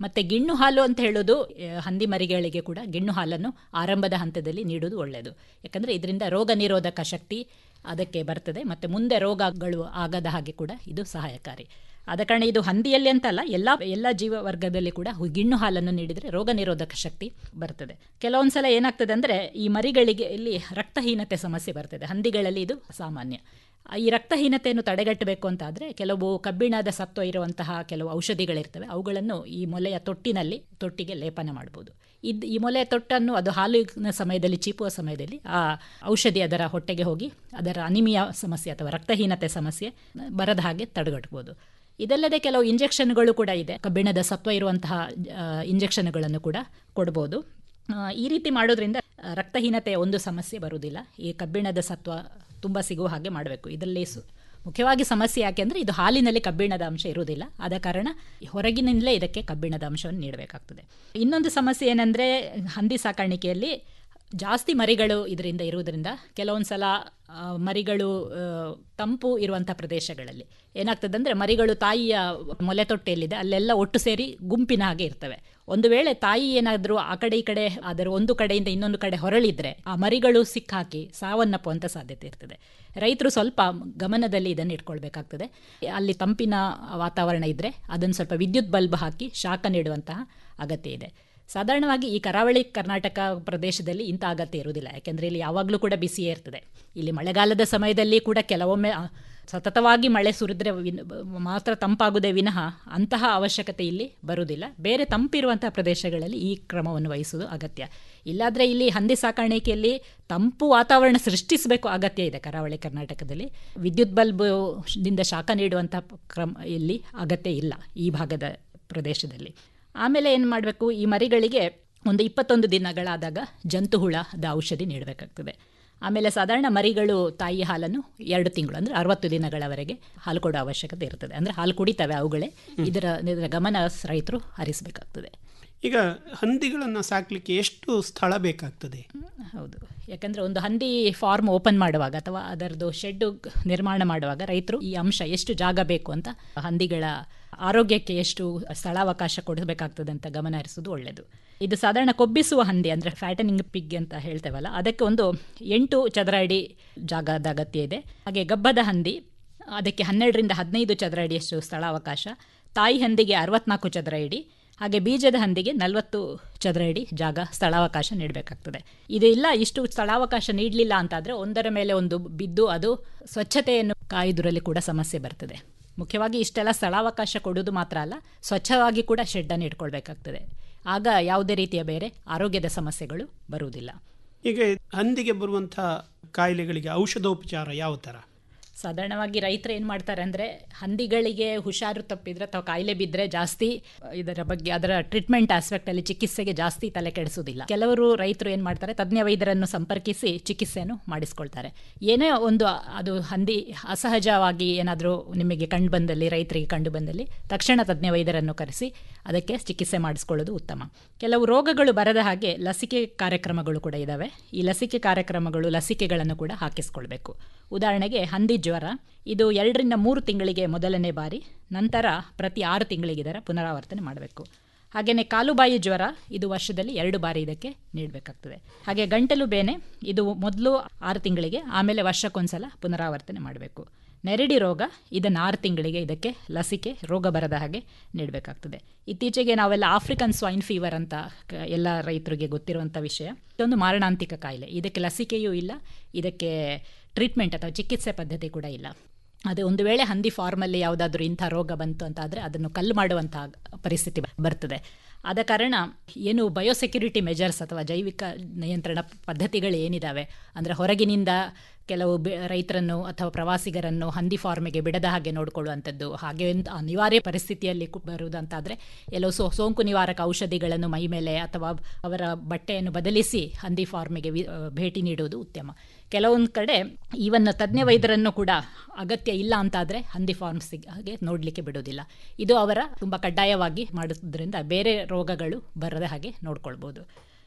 ಮತ್ತು ಗಿಣ್ಣು ಹಾಲು ಅಂತ ಹೇಳೋದು ಆ, ಹಂದಿ ಮರಿಗಳಿಗೆ ಕೂಡ ಗಿಣ್ಣು ಹಾಲನ್ನು ಆರಂಭದ ಹಂತದಲ್ಲಿ ನೀಡುವುದು ಒಳ್ಳೆಯದು ಯಾಕಂದರೆ ಇದರಿಂದ ರೋಗ ನಿರೋಧಕ ಶಕ್ತಿ ಅದಕ್ಕೆ ಬರ್ತದೆ ಮತ್ತು ಮುಂದೆ ರೋಗಗಳು ಆಗದ ಹಾಗೆ ಕೂಡ ಇದು ಸಹಾಯಕಾರಿ ಆದ ಕಾರಣ ಇದು ಹಂದಿಯಲ್ಲಿ ಅಂತಲ್ಲ ಎಲ್ಲ ಎಲ್ಲ ಜೀವ ವರ್ಗದಲ್ಲಿ ಕೂಡ ಹು- ಗಿಣ್ಣು ಹಾಲನ್ನು ನೀಡಿದರೆ ರೋಗ ನಿರೋಧಕ ಶಕ್ತಿ ಬರ್ತದೆ ಕೆಲವೊಂದು ಸಲ ಏನಾಗ್ತದೆ ಅಂದರೆ ಈ ಮರಿಗಳಿಗೆ ಇಲ್ಲಿ ರಕ್ತಹೀನತೆ ಸಮಸ್ಯೆ ಬರ್ತದೆ ಹಂದಿಗಳಲ್ಲಿ ಇದು ಸಾಮಾನ್ಯ ಈ ರಕ್ತಹೀನತೆಯನ್ನು ತಡೆಗಟ್ಟಬೇಕು ಅಂತಾದರೆ ಕೆಲವು ಕಬ್ಬಿಣದ ಸತ್ವ ಇರುವಂತಹ ಕೆಲವು ಔಷಧಿಗಳಿರ್ತವೆ ಅವುಗಳನ್ನು ಈ ಮೊಲೆಯ ತೊಟ್ಟಿನಲ್ಲಿ ತೊಟ್ಟಿಗೆ ಲೇಪನ ಮಾಡ್ಬೋದು ಇದು ಈ ಮೊಲೆಯ ತೊಟ್ಟನ್ನು ಅದು ಹಾಲಿನ ಸಮಯದಲ್ಲಿ ಚೀಪುವ ಸಮಯದಲ್ಲಿ ಆ ಔಷಧಿ ಅದರ ಹೊಟ್ಟೆಗೆ ಹೋಗಿ ಅದರ ಅನಿಮಿಯಾ ಸಮಸ್ಯೆ ಅಥವಾ ರಕ್ತಹೀನತೆ ಸಮಸ್ಯೆ ಬರದ ಹಾಗೆ ತಡೆಗಟ್ಬೋದು ಇದಲ್ಲದೆ ಕೆಲವು ಇಂಜೆಕ್ಷನ್ಗಳು ಕೂಡ ಇದೆ ಕಬ್ಬಿಣದ ಸತ್ವ ಇರುವಂತಹ ಇಂಜೆಕ್ಷನ್ಗಳನ್ನು ಕೂಡ ಕೊಡ್ಬೋದು ಆ, ಈ ರೀತಿ ಮಾಡೋದ್ರಿಂದ ಆ, ರಕ್ತಹೀನತೆಯ ಒಂದು ಸಮಸ್ಯೆ ಬರುವುದಿಲ್ಲ ಈ ಕಬ್ಬಿಣದ ಸತ್ವ ತುಂಬ ಸಿಗುವ ಹಾಗೆ ಮಾಡಬೇಕು ಇದರಲ್ಲಿ ಸು ಮುಖ್ಯವಾಗಿ ಸಮಸ್ಯೆ ಯಾಕೆ ಅಂದರೆ ಇದು ಹಾಲಿನಲ್ಲಿ ಕಬ್ಬಿಣದ ಅಂಶ ಇರುವುದಿಲ್ಲ ಆದ ಕಾರಣ ಹೊರಗಿನಿಂದಲೇ ಇದಕ್ಕೆ ಕಬ್ಬಿಣದ ಅಂಶವನ್ನು ನೀಡಬೇಕಾಗ್ತದೆ ಇನ್ನೊಂದು ಸಮಸ್ಯೆ ಏನಂದರೆ ಹಂದಿ ಸಾಕಾಣಿಕೆಯಲ್ಲಿ ಜಾಸ್ತಿ ಮರಿಗಳು ಇದರಿಂದ ಇರುವುದರಿಂದ ಕೆಲವೊಂದು ಸಲ ಆ, ಮರಿಗಳು ಆ, ತಂಪು ಇರುವಂಥ ಪ್ರದೇಶಗಳಲ್ಲಿ ಏನಾಗ್ತದೆ ಅಂದರೆ ಮರಿಗಳು ತಾಯಿಯ ಮೊಲೆ ತೊಟ್ಟೆಯಲ್ಲಿದೆ ಅಲ್ಲೆಲ್ಲ ಒಟ್ಟು ಸೇರಿ ಗುಂಪಿನ ಹಾಗೆ ಇರ್ತವೆ ಒಂದು ವೇಳೆ ತಾಯಿ ಏನಾದರೂ ಆ ಕಡೆ ಈ ಕಡೆ ಅದರ ಒಂದು ಕಡೆಯಿಂದ ಇನ್ನೊಂದು ಕಡೆ ಹೊರಳಿದ್ರೆ ಆ ಮರಿಗಳು ಸಿಕ್ಕಾಕಿ ಸಾವನ್ನಪ್ಪುವಂಥ ಸಾಧ್ಯತೆ ಇರ್ತದೆ ರೈತರು ಸ್ವಲ್ಪ ಗಮನದಲ್ಲಿ ಇದನ್ನು ಇಟ್ಕೊಳ್ಬೇಕಾಗ್ತದೆ ಅಲ್ಲಿ ತಂಪಿನ ವಾತಾವರಣ ಇದ್ದರೆ ಅದನ್ನು ಸ್ವಲ್ಪ ವಿದ್ಯುತ್ ಬಲ್ಬ್ ಹಾಕಿ ಶಾಖ ನೀಡುವಂತಹ ಅಗತ್ಯ ಇದೆ ಸಾಧಾರಣವಾಗಿ ಈ ಕರಾವಳಿ ಕರ್ನಾಟಕ ಪ್ರದೇಶದಲ್ಲಿ ಇಂಥ ಅಗತ್ಯ ಇರುವುದಿಲ್ಲ ಯಾಕೆಂದರೆ ಇಲ್ಲಿ ಯಾವಾಗಲೂ ಕೂಡ ಬಿಸಿಯೇ ಇರ್ತದೆ ಇಲ್ಲಿ ಮಳೆಗಾಲದ ಸಮಯದಲ್ಲಿ ಕೂಡ ಕೆಲವೊಮ್ಮೆ ಆ, ಸತತವಾಗಿ ಮಳೆ ಸುರಿದ್ರೆ ವಿನ್- ಮಾತ್ರ ತಂಪಾಗುವುದೇ ವಿನಃ ಅಂತಹ ಅವಶ್ಯಕತೆ ಇಲ್ಲಿ ಬರುವುದಿಲ್ಲ ಬೇರೆ ತಂಪಿರುವಂತಹ ಪ್ರದೇಶಗಳಲ್ಲಿ ಈ ಕ್ರಮವನ್ನು ವಹಿಸುವುದು ಅಗತ್ಯ ಇಲ್ಲಾದರೆ ಇಲ್ಲಿ ಹಂದಿ ಸಾಕಾಣಿಕೆಯಲ್ಲಿ ತಂಪು ವಾತಾವರಣ ಸೃಷ್ಟಿಸಬೇಕು ಅಗತ್ಯ ಇದೆ ಕರಾವಳಿ ಕರ್ನಾಟಕದಲ್ಲಿ ವಿದ್ಯುತ್ ಬಲ್ಬ್ ದಿಂದ ಶಾಖ ನೀಡುವಂಥ ಕ್ರಮ ಇಲ್ಲಿ ಅಗತ್ಯ ಇಲ್ಲ ಈ ಭಾಗದ ಪ್ರದೇಶದಲ್ಲಿ ಆಮೇಲೆ ಏನು ಮಾಡಬೇಕು ಈ ಮರಿಗಳಿಗೆ ಒಂದು ಇಪ್ಪತ್ತೊಂದು ದಿನಗಳಾದಾಗ ಜಂತು ಹುಳದ ಔಷಧಿ ನೀಡಬೇಕಾಗ್ತದೆ ಆಮೇಲೆ ಸಾಧಾರಣ ಮರಿಗಳು ತಾಯಿ ಹಾಲನ್ನು ಎರಡು ತಿಂಗಳು ಅಂದರೆ ಅರವತ್ತು ದಿನಗಳವರೆಗೆ ಹಾಲು ಕೊಡೋ ಅವಶ್ಯಕತೆ ಇರ್ತದೆ ಅಂದರೆ ಹಾಲು ಕುಡಿತವೆ ಅವುಗಳೇ ಇದರ ಇದರ ಗಮನ ರೈತರು ಹರಿಸಬೇಕಾಗ್ತದೆ ಈಗ ಹಂದಿಗಳನ್ನು ಸಾಕಲಿಕ್ಕೆ ಎಷ್ಟು ಸ್ಥಳ ಬೇಕಾಗ್ತದೆ ಹೌದು ಯಾಕಂದರೆ ಒಂದು ಹಂದಿ ಫಾರ್ಮ್ ಓಪನ್ ಮಾಡುವಾಗ ಅಥವಾ ಅದರದ್ದು ಶೆಡ್ ನಿರ್ಮಾಣ ಮಾಡುವಾಗ ರೈತರು ಈ ಅಂಶ ಎಷ್ಟು ಜಾಗ ಬೇಕು ಅಂತ ಹಂದಿಗಳ ಆರೋಗ್ಯಕ್ಕೆ ಎಷ್ಟು ಸ್ಥಳಾವಕಾಶ ಕೊಡಬೇಕಾಗ್ತದೆ ಅಂತ ಗಮನ ಹರಿಸೋದು ಒಳ್ಳೆಯದು ಇದು ಸಾಧಾರಣ ಕೊಬ್ಬಿಸುವ ಹಂದಿ ಅಂದರೆ ಫ್ಯಾಟನಿಂಗ್ ಪಿಗ್ ಅಂತ ಹೇಳ್ತೇವಲ್ಲ ಅದಕ್ಕೆ ಒಂದು ಎಂಟು ಚದರ ಅಡಿ ಜಾಗದ ಅಗತ್ಯ ಇದೆ ಹಾಗೆ ಗಬ್ಬದ ಹಂದಿ ಅದಕ್ಕೆ ಹನ್ನೆರಡರಿಂದ ಹದಿನೈದು ಚದರ ಅಡಿಯಷ್ಟು ಸ್ಥಳಾವಕಾಶ ತಾಯಿ ಹಂದಿಗೆ ಅರವತ್ನಾಲ್ಕು ಚದರ ಅಡಿ ಹಾಗೆ ಬೀಜದ ಹಂದಿಗೆ ನಲವತ್ತು ಚದರ ಅಡಿ ಜಾಗ ಸ್ಥಳಾವಕಾಶ ನೀಡಬೇಕಾಗ್ತದೆ ಇದೆಲ್ಲ ಇಷ್ಟು ಸ್ಥಳಾವಕಾಶ ನೀಡಲಿಲ್ಲ ಅಂತಾದರೆ ಒಂದರ ಮೇಲೆ ಒಂದು ಬಿದ್ದು ಅದು ಸ್ವಚ್ಛತೆಯನ್ನು ಕಾಯ್ದುರಲ್ಲಿ ಕೂಡ ಸಮಸ್ಯೆ ಬರ್ತದೆ ಮುಖ್ಯವಾಗಿ ಇಷ್ಟೆಲ್ಲ ಸ್ಥಳಾವಕಾಶ ಕೊಡೋದು ಮಾತ್ರ ಅಲ್ಲ ಸ್ವಚ್ಛವಾಗಿ ಕೂಡ ಶೆಡ್ಡನ್ನು ಇಟ್ಕೊಳ್ಬೇಕಾಗ್ತದೆ ಆಗ ಯಾವುದೇ ರೀತಿಯ ಬೇರೆ ಆರೋಗ್ಯದ ಸಮಸ್ಯೆಗಳು ಬರುವುದಿಲ್ಲ ಈಗ ಹಂದಿಗೆ ಬರುವಂಥ ಕಾಯಿಲೆಗಳಿಗೆ ಔಷಧೋಪಚಾರ ಯಾವ ಥರ ಸಾಧಾರಣವಾಗಿ ರೈತರು ಏನು ಮಾಡ್ತಾರೆ ಅಂದರೆ ಹಂದಿಗಳಿಗೆ ಹುಷಾರು ತಪ್ಪಿದ್ರೆ ಅಥವಾ ಕಾಯಿಲೆ ಬಿದ್ದರೆ ಜಾಸ್ತಿ ಇದರ ಬಗ್ಗೆ ಅದರ ಟ್ರೀಟ್ಮೆಂಟ್ ಆಸ್ಪೆಕ್ಟಲ್ಲಿ ಚಿಕಿತ್ಸೆಗೆ ಜಾಸ್ತಿ ತಲೆ ಕೆಡಿಸೋದಿಲ್ಲ ಕೆಲವರು ರೈತರು ಏನು ಮಾಡ್ತಾರೆ ತಜ್ಞ ವೈದ್ಯರನ್ನು ಸಂಪರ್ಕಿಸಿ ಚಿಕಿತ್ಸೆಯನ್ನು ಮಾಡಿಸ್ಕೊಳ್ತಾರೆ ಏನೇ ಒಂದು ಅದು ಹಂದಿ ಅಸಹಜವಾಗಿ ಏನಾದರೂ ನಿಮಗೆ ಕಂಡು ಬಂದಲ್ಲಿ ರೈತರಿಗೆ ಕಂಡು ಬಂದಲ್ಲಿ ತಕ್ಷಣ ತಜ್ಞ ವೈದ್ಯರನ್ನು ಕರೆಸಿ ಅದಕ್ಕೆ ಚಿಕಿತ್ಸೆ ಮಾಡಿಸ್ಕೊಳ್ಳೋದು ಉತ್ತಮ ಕೆಲವು ರೋಗಗಳು ಬರದ ಹಾಗೆ ಲಸಿಕೆ ಕಾರ್ಯಕ್ರಮಗಳು ಕೂಡ ಇದ್ದಾವೆ ಈ ಲಸಿಕೆ ಕಾರ್ಯಕ್ರಮಗಳು ಲಸಿಕೆಗಳನ್ನು ಕೂಡ ಹಾಕಿಸ್ಕೊಳ್ಬೇಕು ಉದಾಹರಣೆಗೆ ಹಂದಿ ಜ್ವರ ಇದು ಎರಡರಿಂದ ಮೂರು ತಿಂಗಳಿಗೆ ಮೊದಲನೇ ಬಾರಿ ನಂತರ ಪ್ರತಿ ಆರು ತಿಂಗಳಿಗೆ ಇದರ ಪುನರಾವರ್ತನೆ ಮಾಡಬೇಕು ಹಾಗೆಯೇ ಕಾಲುಬಾಯಿ ಜ್ವರ ಇದು ವರ್ಷದಲ್ಲಿ ಎರಡು ಬಾರಿ ಇದಕ್ಕೆ ನೀಡಬೇಕಾಗ್ತದೆ ಹಾಗೆ ಗಂಟಲು ಬೇನೆ ಇದು ಮೊದಲು ಆರು ತಿಂಗಳಿಗೆ ಆಮೇಲೆ ವರ್ಷಕ್ಕೊಂದ್ಸಲ ಪುನರಾವರ್ತನೆ ಮಾಡಬೇಕು ನೆರಡಿ ರೋಗ ಇದನ್ನು ಆರು ತಿಂಗಳಿಗೆ ಇದಕ್ಕೆ ಲಸಿಕೆ ರೋಗ ಬರದ ಹಾಗೆ ನೀಡಬೇಕಾಗ್ತದೆ ಇತ್ತೀಚೆಗೆ ನಾವೆಲ್ಲ ಆಫ್ರಿಕನ್ ಸ್ವೈನ್ ಫೀವರ್ ಅಂತ ಕ- ಎಲ್ಲ ರೈತರಿಗೆ ಗೊತ್ತಿರುವಂಥ ವಿಷಯ ಇದೊಂದು ಮಾರಣಾಂತಿಕ ಕಾಯಿಲೆ ಇದಕ್ಕೆ ಲಸಿಕೆಯೂ ಇಲ್ಲ ಇದಕ್ಕೆ ಟ್ರೀಟ್ಮೆಂಟ್ ಅಥವಾ ಚಿಕಿತ್ಸೆ ಪದ್ಧತಿ ಕೂಡ ಇಲ್ಲ ಅದೇ ಒಂದು ವೇಳೆ ಹಂದಿ ಫಾರ್ಮಲ್ಲಿ ಯಾವುದಾದ್ರೂ ಇಂಥ ರೋಗ ಬಂತು ಅಂತ ಆದರೆ ಅದನ್ನು ಕಲ್ಲು ಮಾಡುವಂಥ ಪರಿಸ್ಥಿತಿ ಬ- ಬರ್ತದೆ ಆದ ಕಾರಣ ಏನು ಬಯೋಸೆಕ್ಯುರಿಟಿ ಮೆಜರ್ಸ್ ಅಥವಾ ಜೈವಿಕ ನಿಯಂತ್ರಣ ಪದ್ಧತಿಗಳು ಏನಿದ್ದಾವೆ ಅಂದರೆ ಹೊರಗಿನಿಂದ ಕೆಲವು ಬೆ- ರೈತರನ್ನು ಅಥವಾ ಪ್ರವಾಸಿಗರನ್ನು ಹಂದಿ ಫಾರ್ಮಿಗೆ ಬಿಡದ ಹಾಗೆ ನೋಡಿಕೊಳ್ಳುವಂಥದ್ದು ಹಾಗೆ ಒಂದು ಅನಿವಾರ್ಯ ಪರಿಸ್ಥಿತಿಯಲ್ಲಿ ಕು- ಬರುವುದಂತಾದರೆ ಎಲ್ಲೋ ಸೋ ಸೋಂಕು ನಿವಾರಕ ಔಷಧಿಗಳನ್ನು ಮೈ ಮೇಲೆ ಅಥವಾ ಅವರ ಬಟ್ಟೆಯನ್ನು ಬದಲಿಸಿ ಹಂದಿ ಫಾರ್ಮಿಗೆ ವಿ- ಭೇಟಿ ನೀಡುವುದು ಉತ್ತಮ ಕೆಲವೊಂದು ಕಡೆ ಈವನ್ ತಜ್ಞ ವೈದ್ಯರನ್ನು ಕೂಡ ಅಗತ್ಯ ಇಲ್ಲ ಅಂತಾದರೆ ಹಂದಿ ಫಾರ್ಮ್ಸಿಗೆ ನೋಡಲಿಕ್ಕೆ ಬಿಡೋದಿಲ್ಲ ಇದು ಅವರ ತುಂಬ ಕಡ್ಡಾಯವಾಗಿ ಮಾಡೋದ್ರಿಂದ ಬೇರೆ ರೋಗಗಳು ಬರದ ಹಾಗೆ ನೋಡ್ಕೊಳ್ಬೋದು